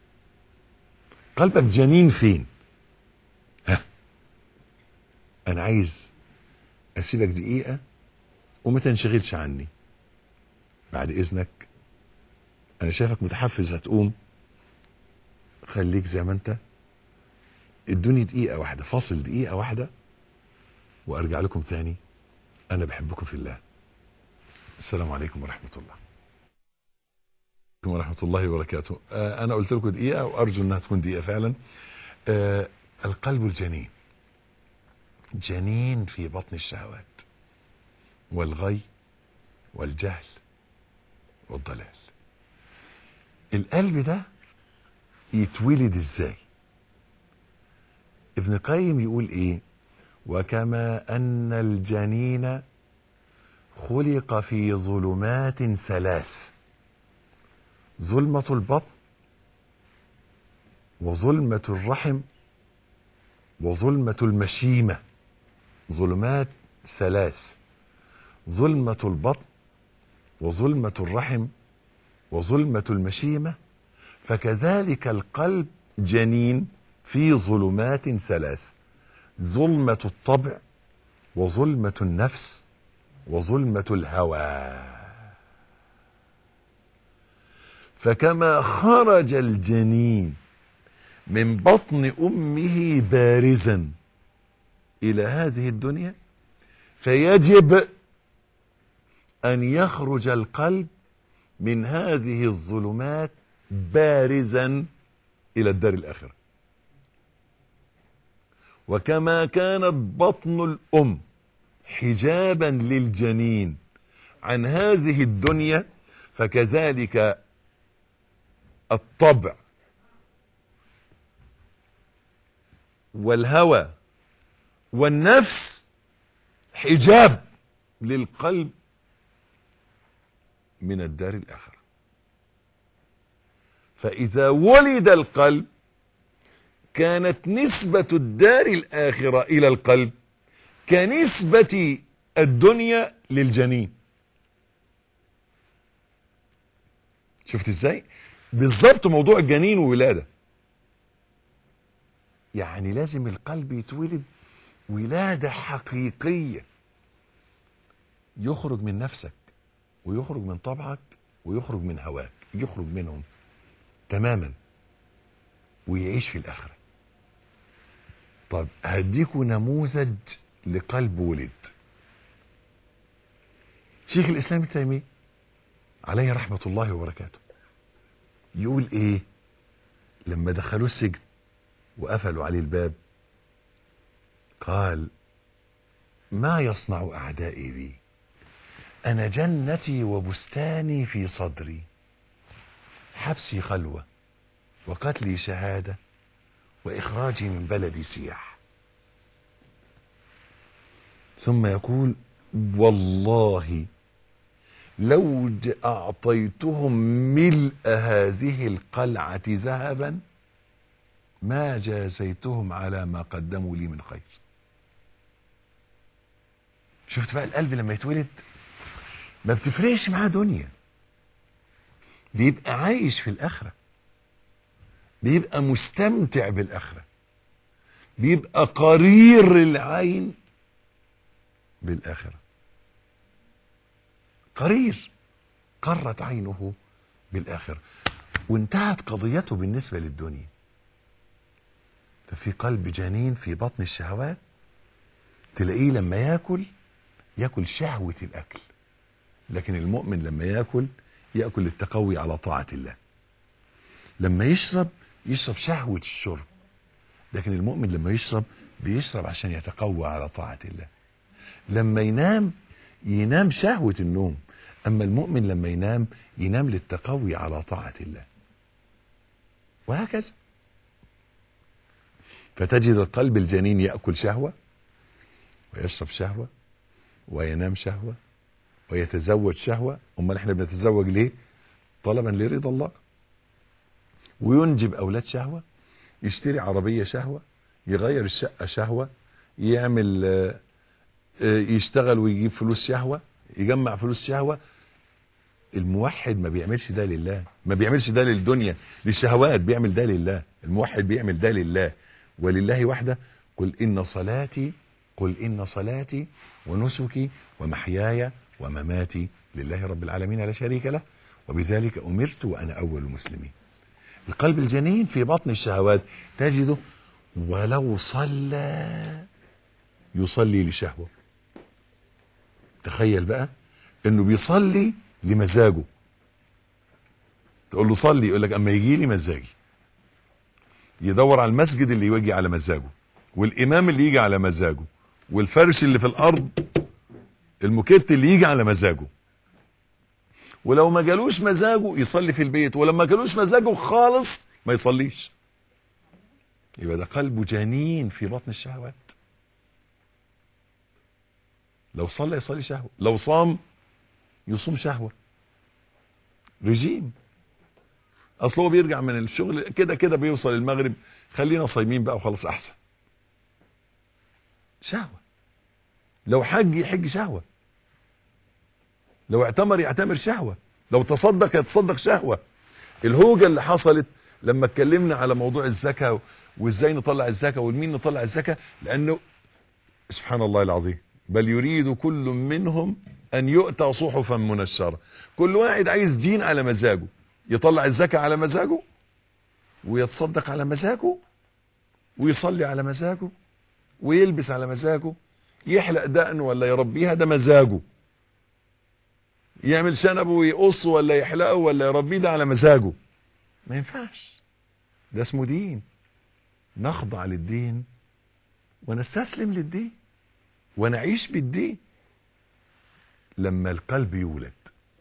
قلبك جنين فين ها انا عايز اسيبك دقيقه وما تنشغلش عني بعد اذنك انا شايفك متحفز هتقوم خليك زي ما انت ادوني دقيقه واحده فاصل دقيقه واحده وارجع لكم تاني انا بحبكم في الله السلام عليكم ورحمه الله ورحمة الله وبركاته آه أنا قلت لكم دقيقة وأرجو أنها تكون دقيقة فعلا آه القلب الجنين جنين في بطن الشهوات والغي والجهل والضلال القلب ده يتولد ازاي ابن القيم يقول ايه وكما ان الجنين خلق في ظلمات ثلاث ظلمة البطن وظلمة الرحم وظلمة المشيمة ظلمات ثلاث ظلمة البطن وظلمة الرحم وظلمة المشيمة فكذلك القلب جنين في ظلمات ثلاث ظلمة الطبع وظلمة النفس وظلمة الهوى فكما خرج الجنين من بطن امه بارزا الى هذه الدنيا فيجب ان يخرج القلب من هذه الظلمات بارزا الى الدار الاخره وكما كانت بطن الام حجابا للجنين عن هذه الدنيا فكذلك الطبع والهوى والنفس حجاب للقلب من الدار الاخره فاذا ولد القلب كانت نسبه الدار الاخره الى القلب كنسبه الدنيا للجنين شفت ازاي بالظبط موضوع الجنين وولاده يعني لازم القلب يتولد ولاده حقيقيه يخرج من نفسك ويخرج من طبعك ويخرج من هواك يخرج منهم تماما ويعيش في الاخره طب هديكوا نموذج لقلب ولد شيخ الاسلام ابن تيميه عليه رحمه الله وبركاته يقول ايه لما دخلوه السجن وقفلوا عليه الباب قال ما يصنع اعدائي بي انا جنتي وبستاني في صدري حبسي خلوه وقتلي شهاده واخراجي من بلدي سياح ثم يقول والله لو اعطيتهم ملء هذه القلعه ذهبا ما جازيتهم على ما قدموا لي من خير شفت بقى القلب لما يتولد ما بتفرقش معاه دنيا بيبقى عايش في الاخره بيبقى مستمتع بالاخره بيبقى قرير العين بالاخره قرير قرت عينه بالاخره وانتهت قضيته بالنسبه للدنيا ففي قلب جنين في بطن الشهوات تلاقيه لما ياكل ياكل شهوه الاكل لكن المؤمن لما ياكل ياكل للتقوي على طاعه الله لما يشرب يشرب شهوه الشرب لكن المؤمن لما يشرب بيشرب عشان يتقوى على طاعه الله لما ينام ينام شهوه النوم اما المؤمن لما ينام ينام للتقوي على طاعه الله وهكذا فتجد القلب الجنين ياكل شهوه ويشرب شهوه وينام شهوه ويتزوج شهوه امال احنا بنتزوج ليه طلبا لرضا الله وينجب اولاد شهوه يشتري عربيه شهوه يغير الشقه شهوه يعمل آه، آه، يشتغل ويجيب فلوس شهوه يجمع فلوس شهوه الموحد ما بيعملش ده لله ما بيعملش ده للدنيا للشهوات بيعمل ده لله الموحد بيعمل ده لله ولله وحده قل إن صلاتي قل إن صلاتي ونسكي ومحياي ومماتي لله رب العالمين لا شريك له وبذلك أمرت وأنا أول المسلمين القلب الجنين في بطن الشهوات تجده ولو صلى يصلي لشهوة تخيل بقى انه بيصلي لمزاجه تقول له صلي يقول لك اما يجي لي مزاجي يدور على المسجد اللي يجي على مزاجه والامام اللي يجي على مزاجه والفرش اللي في الارض الموكيت اللي يجي على مزاجه ولو ما جالوش مزاجه يصلي في البيت ولما جالوش مزاجه خالص ما يصليش يبقى ده قلبه جنين في بطن الشهوات لو صلى يصلي شهوة لو صام يصوم شهوة رجيم اصل هو بيرجع من الشغل كده كده بيوصل المغرب خلينا صايمين بقى وخلاص احسن شهوة لو حج يحج شهوة لو اعتمر يعتمر شهوة لو تصدق يتصدق شهوة الهوجة اللي حصلت لما اتكلمنا على موضوع الزكاة وازاي نطلع الزكاة والمين نطلع الزكاة لانه سبحان الله العظيم بل يريد كل منهم ان يؤتى صحفا منشرة كل واحد عايز دين على مزاجه يطلع الزكاة على مزاجه ويتصدق على مزاجه ويصلي على مزاجه ويلبس على مزاجه يحلق دقنه ولا يربيها ده مزاجه يعمل شنبه ويقصه ولا يحلقه ولا يربيه ده على مزاجه ما ينفعش ده اسمه دين نخضع للدين ونستسلم للدين ونعيش بالدين لما القلب يولد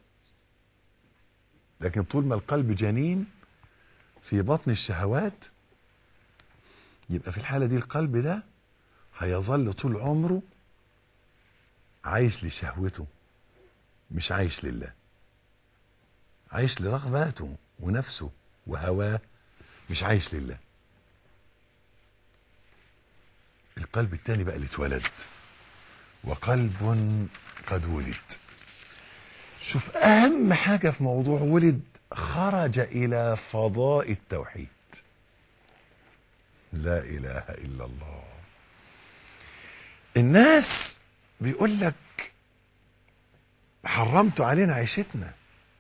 لكن طول ما القلب جنين في بطن الشهوات يبقى في الحالة دي القلب ده هيظل طول عمره عايش لشهوته مش عايش لله عايش لرغباته ونفسه وهواه مش عايش لله القلب التاني بقى اللي اتولد وقلب قد ولد شوف اهم حاجة في موضوع ولد خرج الى فضاء التوحيد لا اله الا الله الناس بيقول لك حرمت علينا عيشتنا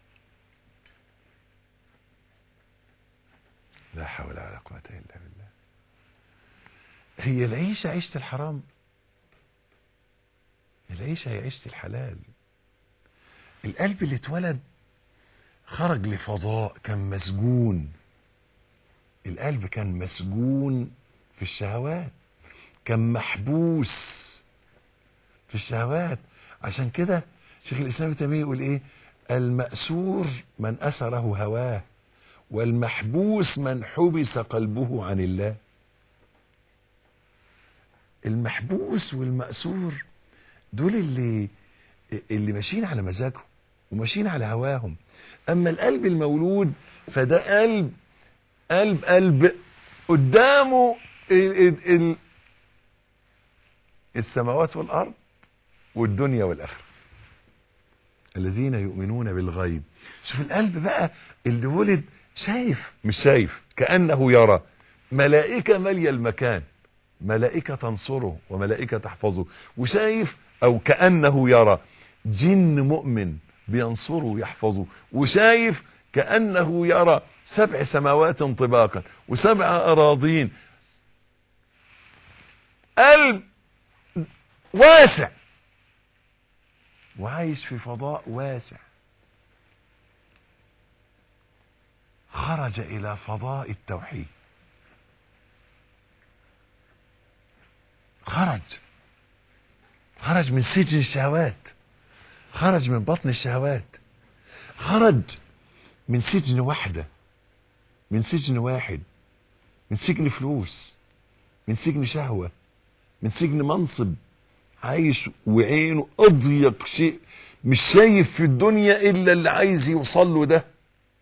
لا حول ولا قوة الا بالله هي العيشة عيشة الحرام العيشة هي عيشة الحلال القلب اللي اتولد خرج لفضاء كان مسجون القلب كان مسجون في الشهوات كان محبوس في الشهوات عشان كده شيخ الاسلام ابن تيميه يقول ايه المأسور من أسره هواه والمحبوس من حبس قلبه عن الله المحبوس والمأسور دول اللي اللي ماشيين على مزاجهم وماشيين على هواهم اما القلب المولود فده قلب قلب قلب قدامه ال ال ال السماوات والارض والدنيا والاخره الذين يؤمنون بالغيب شوف القلب بقى اللي ولد شايف مش شايف كانه يرى ملائكه ماليه المكان ملائكه تنصره وملائكه تحفظه وشايف او كانه يرى جن مؤمن بينصره ويحفظه وشايف كانه يرى سبع سماوات طباقا وسبع اراضين قلب واسع وعايش في فضاء واسع خرج الى فضاء التوحيد خرج خرج من سجن الشهوات خرج من بطن الشهوات خرج من سجن واحده من سجن واحد من سجن فلوس من سجن شهوه من سجن منصب عايش وعينه اضيق شيء مش شايف في الدنيا الا اللي عايز يوصل له ده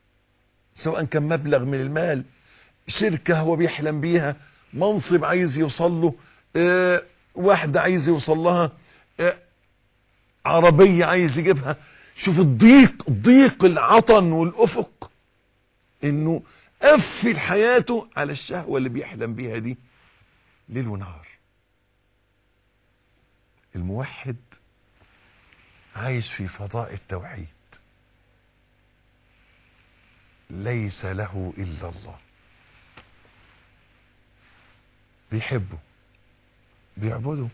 سواء كان مبلغ من المال شركة هو بيحلم بيها منصب عايز يوصل له اه واحدة عايز يوصل لها اه عربية عايز يجيبها شوف الضيق ضيق العطن والأفق انه قفل حياته على الشهوة اللي بيحلم بيها دي ليل ونهار الموحد عايش في فضاء التوحيد ليس له الا الله بيحبه بيعبده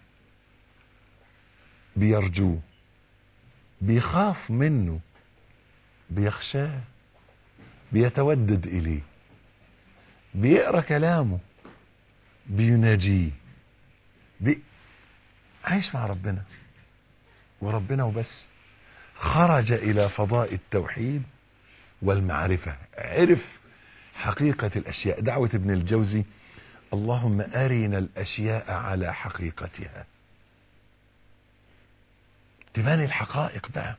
بيرجوه بيخاف منه بيخشاه بيتودد اليه بيقرا كلامه بيناجيه بي... عايش مع ربنا وربنا وبس خرج الى فضاء التوحيد والمعرفه عرف حقيقه الاشياء دعوه ابن الجوزي اللهم ارنا الاشياء على حقيقتها تبان الحقائق بقى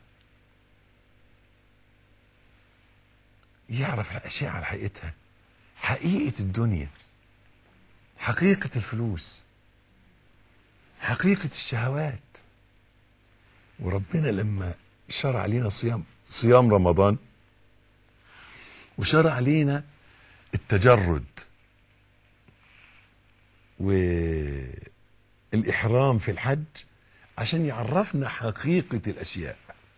يعرف الاشياء على حقيقتها حقيقه الدنيا حقيقه الفلوس حقيقه الشهوات وربنا لما شرع علينا صيام صيام رمضان وشرع علينا التجرد والإحرام في الحج عشان يعرفنا حقيقة الأشياء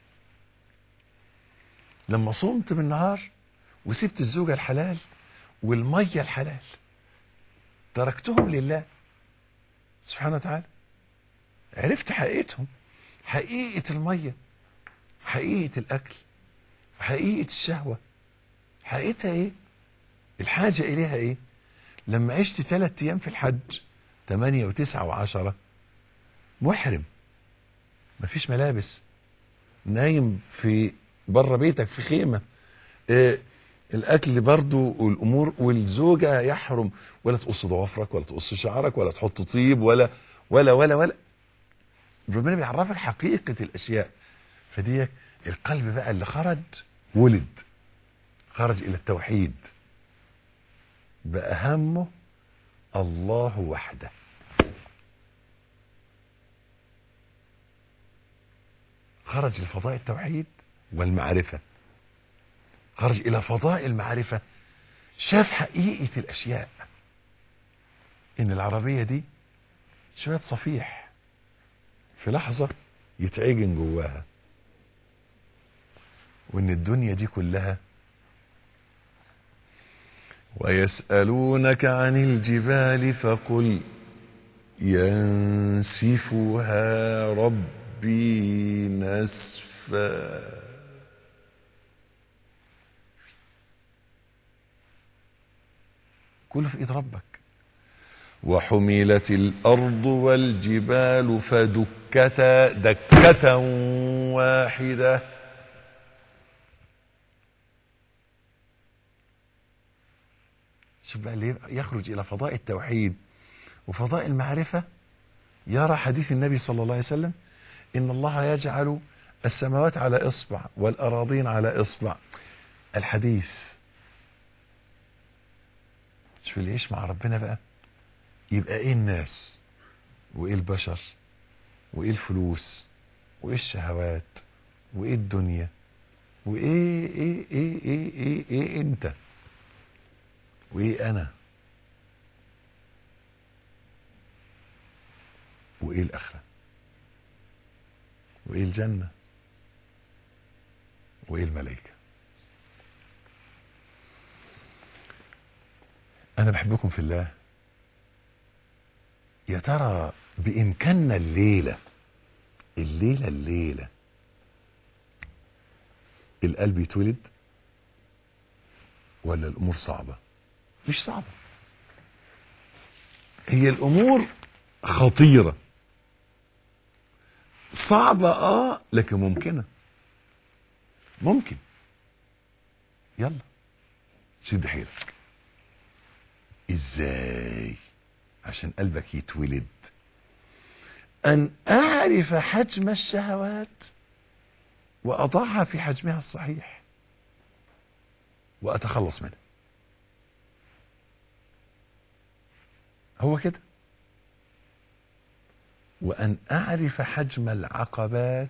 لما صمت بالنهار وسبت الزوجة الحلال والمية الحلال تركتهم لله سبحانه وتعالى عرفت حقيقتهم حقيقة المية حقيقة الأكل حقيقة الشهوة حقيقتها إيه الحاجة إليها إيه لما عشت ثلاثة أيام في الحج ثمانية وتسعة وعشرة محرم مفيش ملابس نايم في بره بيتك في خيمة إيه الاكل برضو والامور والزوجه يحرم ولا تقص ضوافرك ولا تقص شعرك ولا تحط طيب ولا ولا ولا ولا ربنا بيعرفك حقيقه الاشياء فدي القلب بقى اللي خرج ولد خرج الى التوحيد بقى همه الله وحده خرج لفضاء التوحيد والمعرفه خرج الى فضاء المعرفه شاف حقيقه الاشياء ان العربيه دي شويه صفيح في لحظه يتعجن جواها وان الدنيا دي كلها ويسالونك عن الجبال فقل ينسفها ربي نسفا كله في ايد ربك وحملت الارض والجبال فدكتا دكه واحده شوف بقى اللي يخرج الى فضاء التوحيد وفضاء المعرفه يرى حديث النبي صلى الله عليه وسلم ان الله يجعل السماوات على اصبع والاراضين على اصبع الحديث شوف اللي يعيش مع ربنا بقى يبقى ايه الناس وايه البشر وايه الفلوس وايه الشهوات وايه الدنيا وايه ايه ايه ايه ايه, إيه انت وايه انا وايه الاخره وايه الجنه وايه الملائكه انا بحبكم في الله يا ترى بامكاننا الليله الليله الليله القلب يتولد ولا الامور صعبه مش صعبه هي الامور خطيره صعبه اه لكن ممكنه ممكن يلا شد حيلك ازاي عشان قلبك يتولد ان اعرف حجم الشهوات واضعها في حجمها الصحيح واتخلص منها هو كده وان اعرف حجم العقبات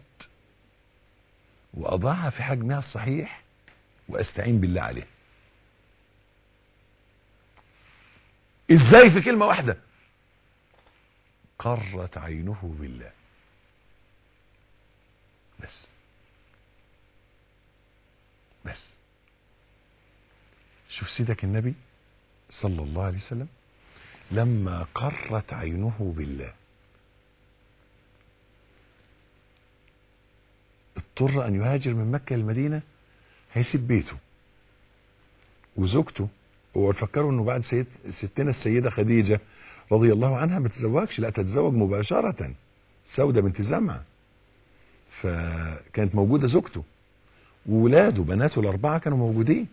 واضعها في حجمها الصحيح واستعين بالله عليه ازاي في كلمه واحده قرت عينه بالله بس بس شوف سيدك النبي صلى الله عليه وسلم لما قرت عينه بالله اضطر ان يهاجر من مكه للمدينه هيسيب بيته وزوجته هو تفكروا انه بعد سيد ستنا السيده خديجه رضي الله عنها ما تتزوجش لا تتزوج مباشره سوده بنت زمعه فكانت موجوده زوجته وولاده بناته الاربعه كانوا موجودين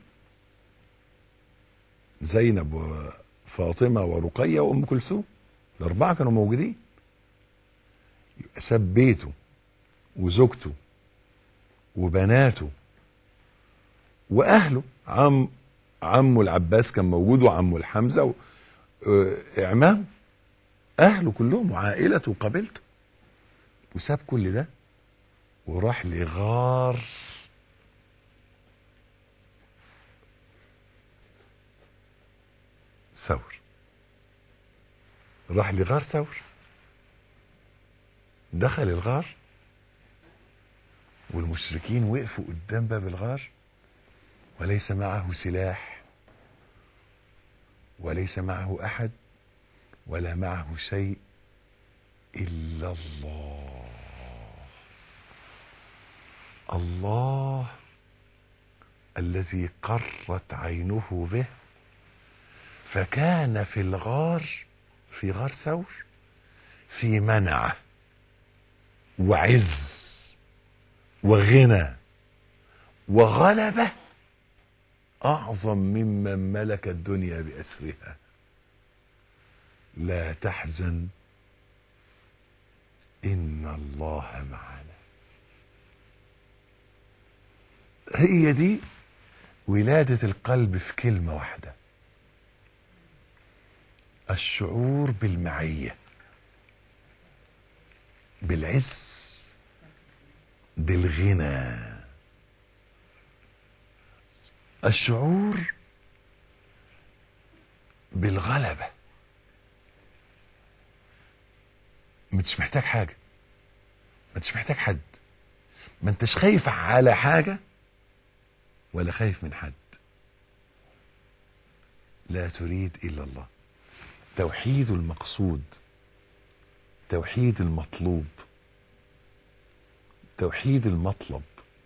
زينب وفاطمه ورقيه وام كلثوم الاربعه كانوا موجودين يبقى ساب بيته وزوجته وبناته واهله عم عمه العباس كان موجود وعمه الحمزه و... آه، اعمامه اهله كلهم وعائلته وقبيلته وساب كل ده وراح لغار ثور راح لغار ثور دخل الغار والمشركين وقفوا قدام باب الغار وليس معه سلاح وليس معه احد ولا معه شيء الا الله الله الذي قرت عينه به فكان في الغار في غار ثور في منعه وعز وغنى وغلبه اعظم ممن ملك الدنيا باسرها لا تحزن ان الله معنا هي دي ولاده القلب في كلمه واحده الشعور بالمعيه بالعز بالغنى الشعور بالغلبة ما انتش محتاج حاجة ما انتش محتاج حد ما انتش خايف على حاجة ولا خايف من حد لا تريد إلا الله توحيد المقصود توحيد المطلوب توحيد المطلب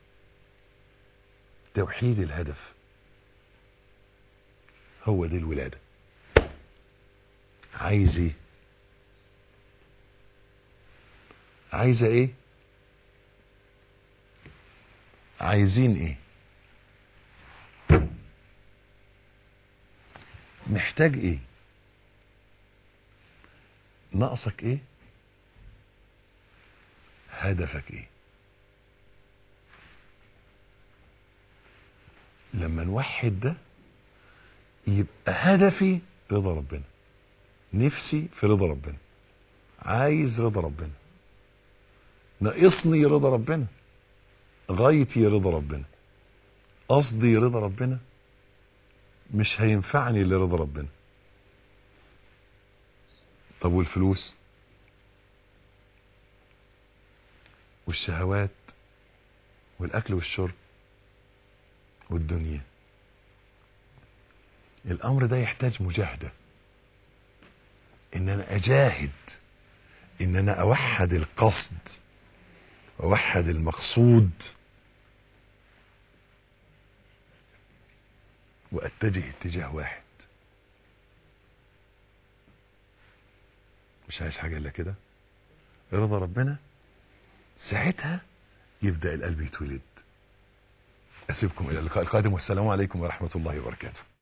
توحيد الهدف هو دي الولادة عايز ايه عايزة ايه عايزين ايه محتاج ايه ناقصك ايه هدفك ايه لما نوحد ده يبقى هدفي رضا ربنا نفسي في رضا ربنا عايز رضا ربنا ناقصني رضا ربنا غايتي رضا ربنا قصدي رضا ربنا مش هينفعني الا رضا ربنا طب والفلوس والشهوات والاكل والشرب والدنيا الامر ده يحتاج مجاهده ان انا اجاهد ان انا اوحد القصد واوحد المقصود واتجه اتجاه واحد مش عايز حاجه الا كده رضا ربنا ساعتها يبدا القلب يتولد اسيبكم الى اللقاء القادم والسلام عليكم ورحمه الله وبركاته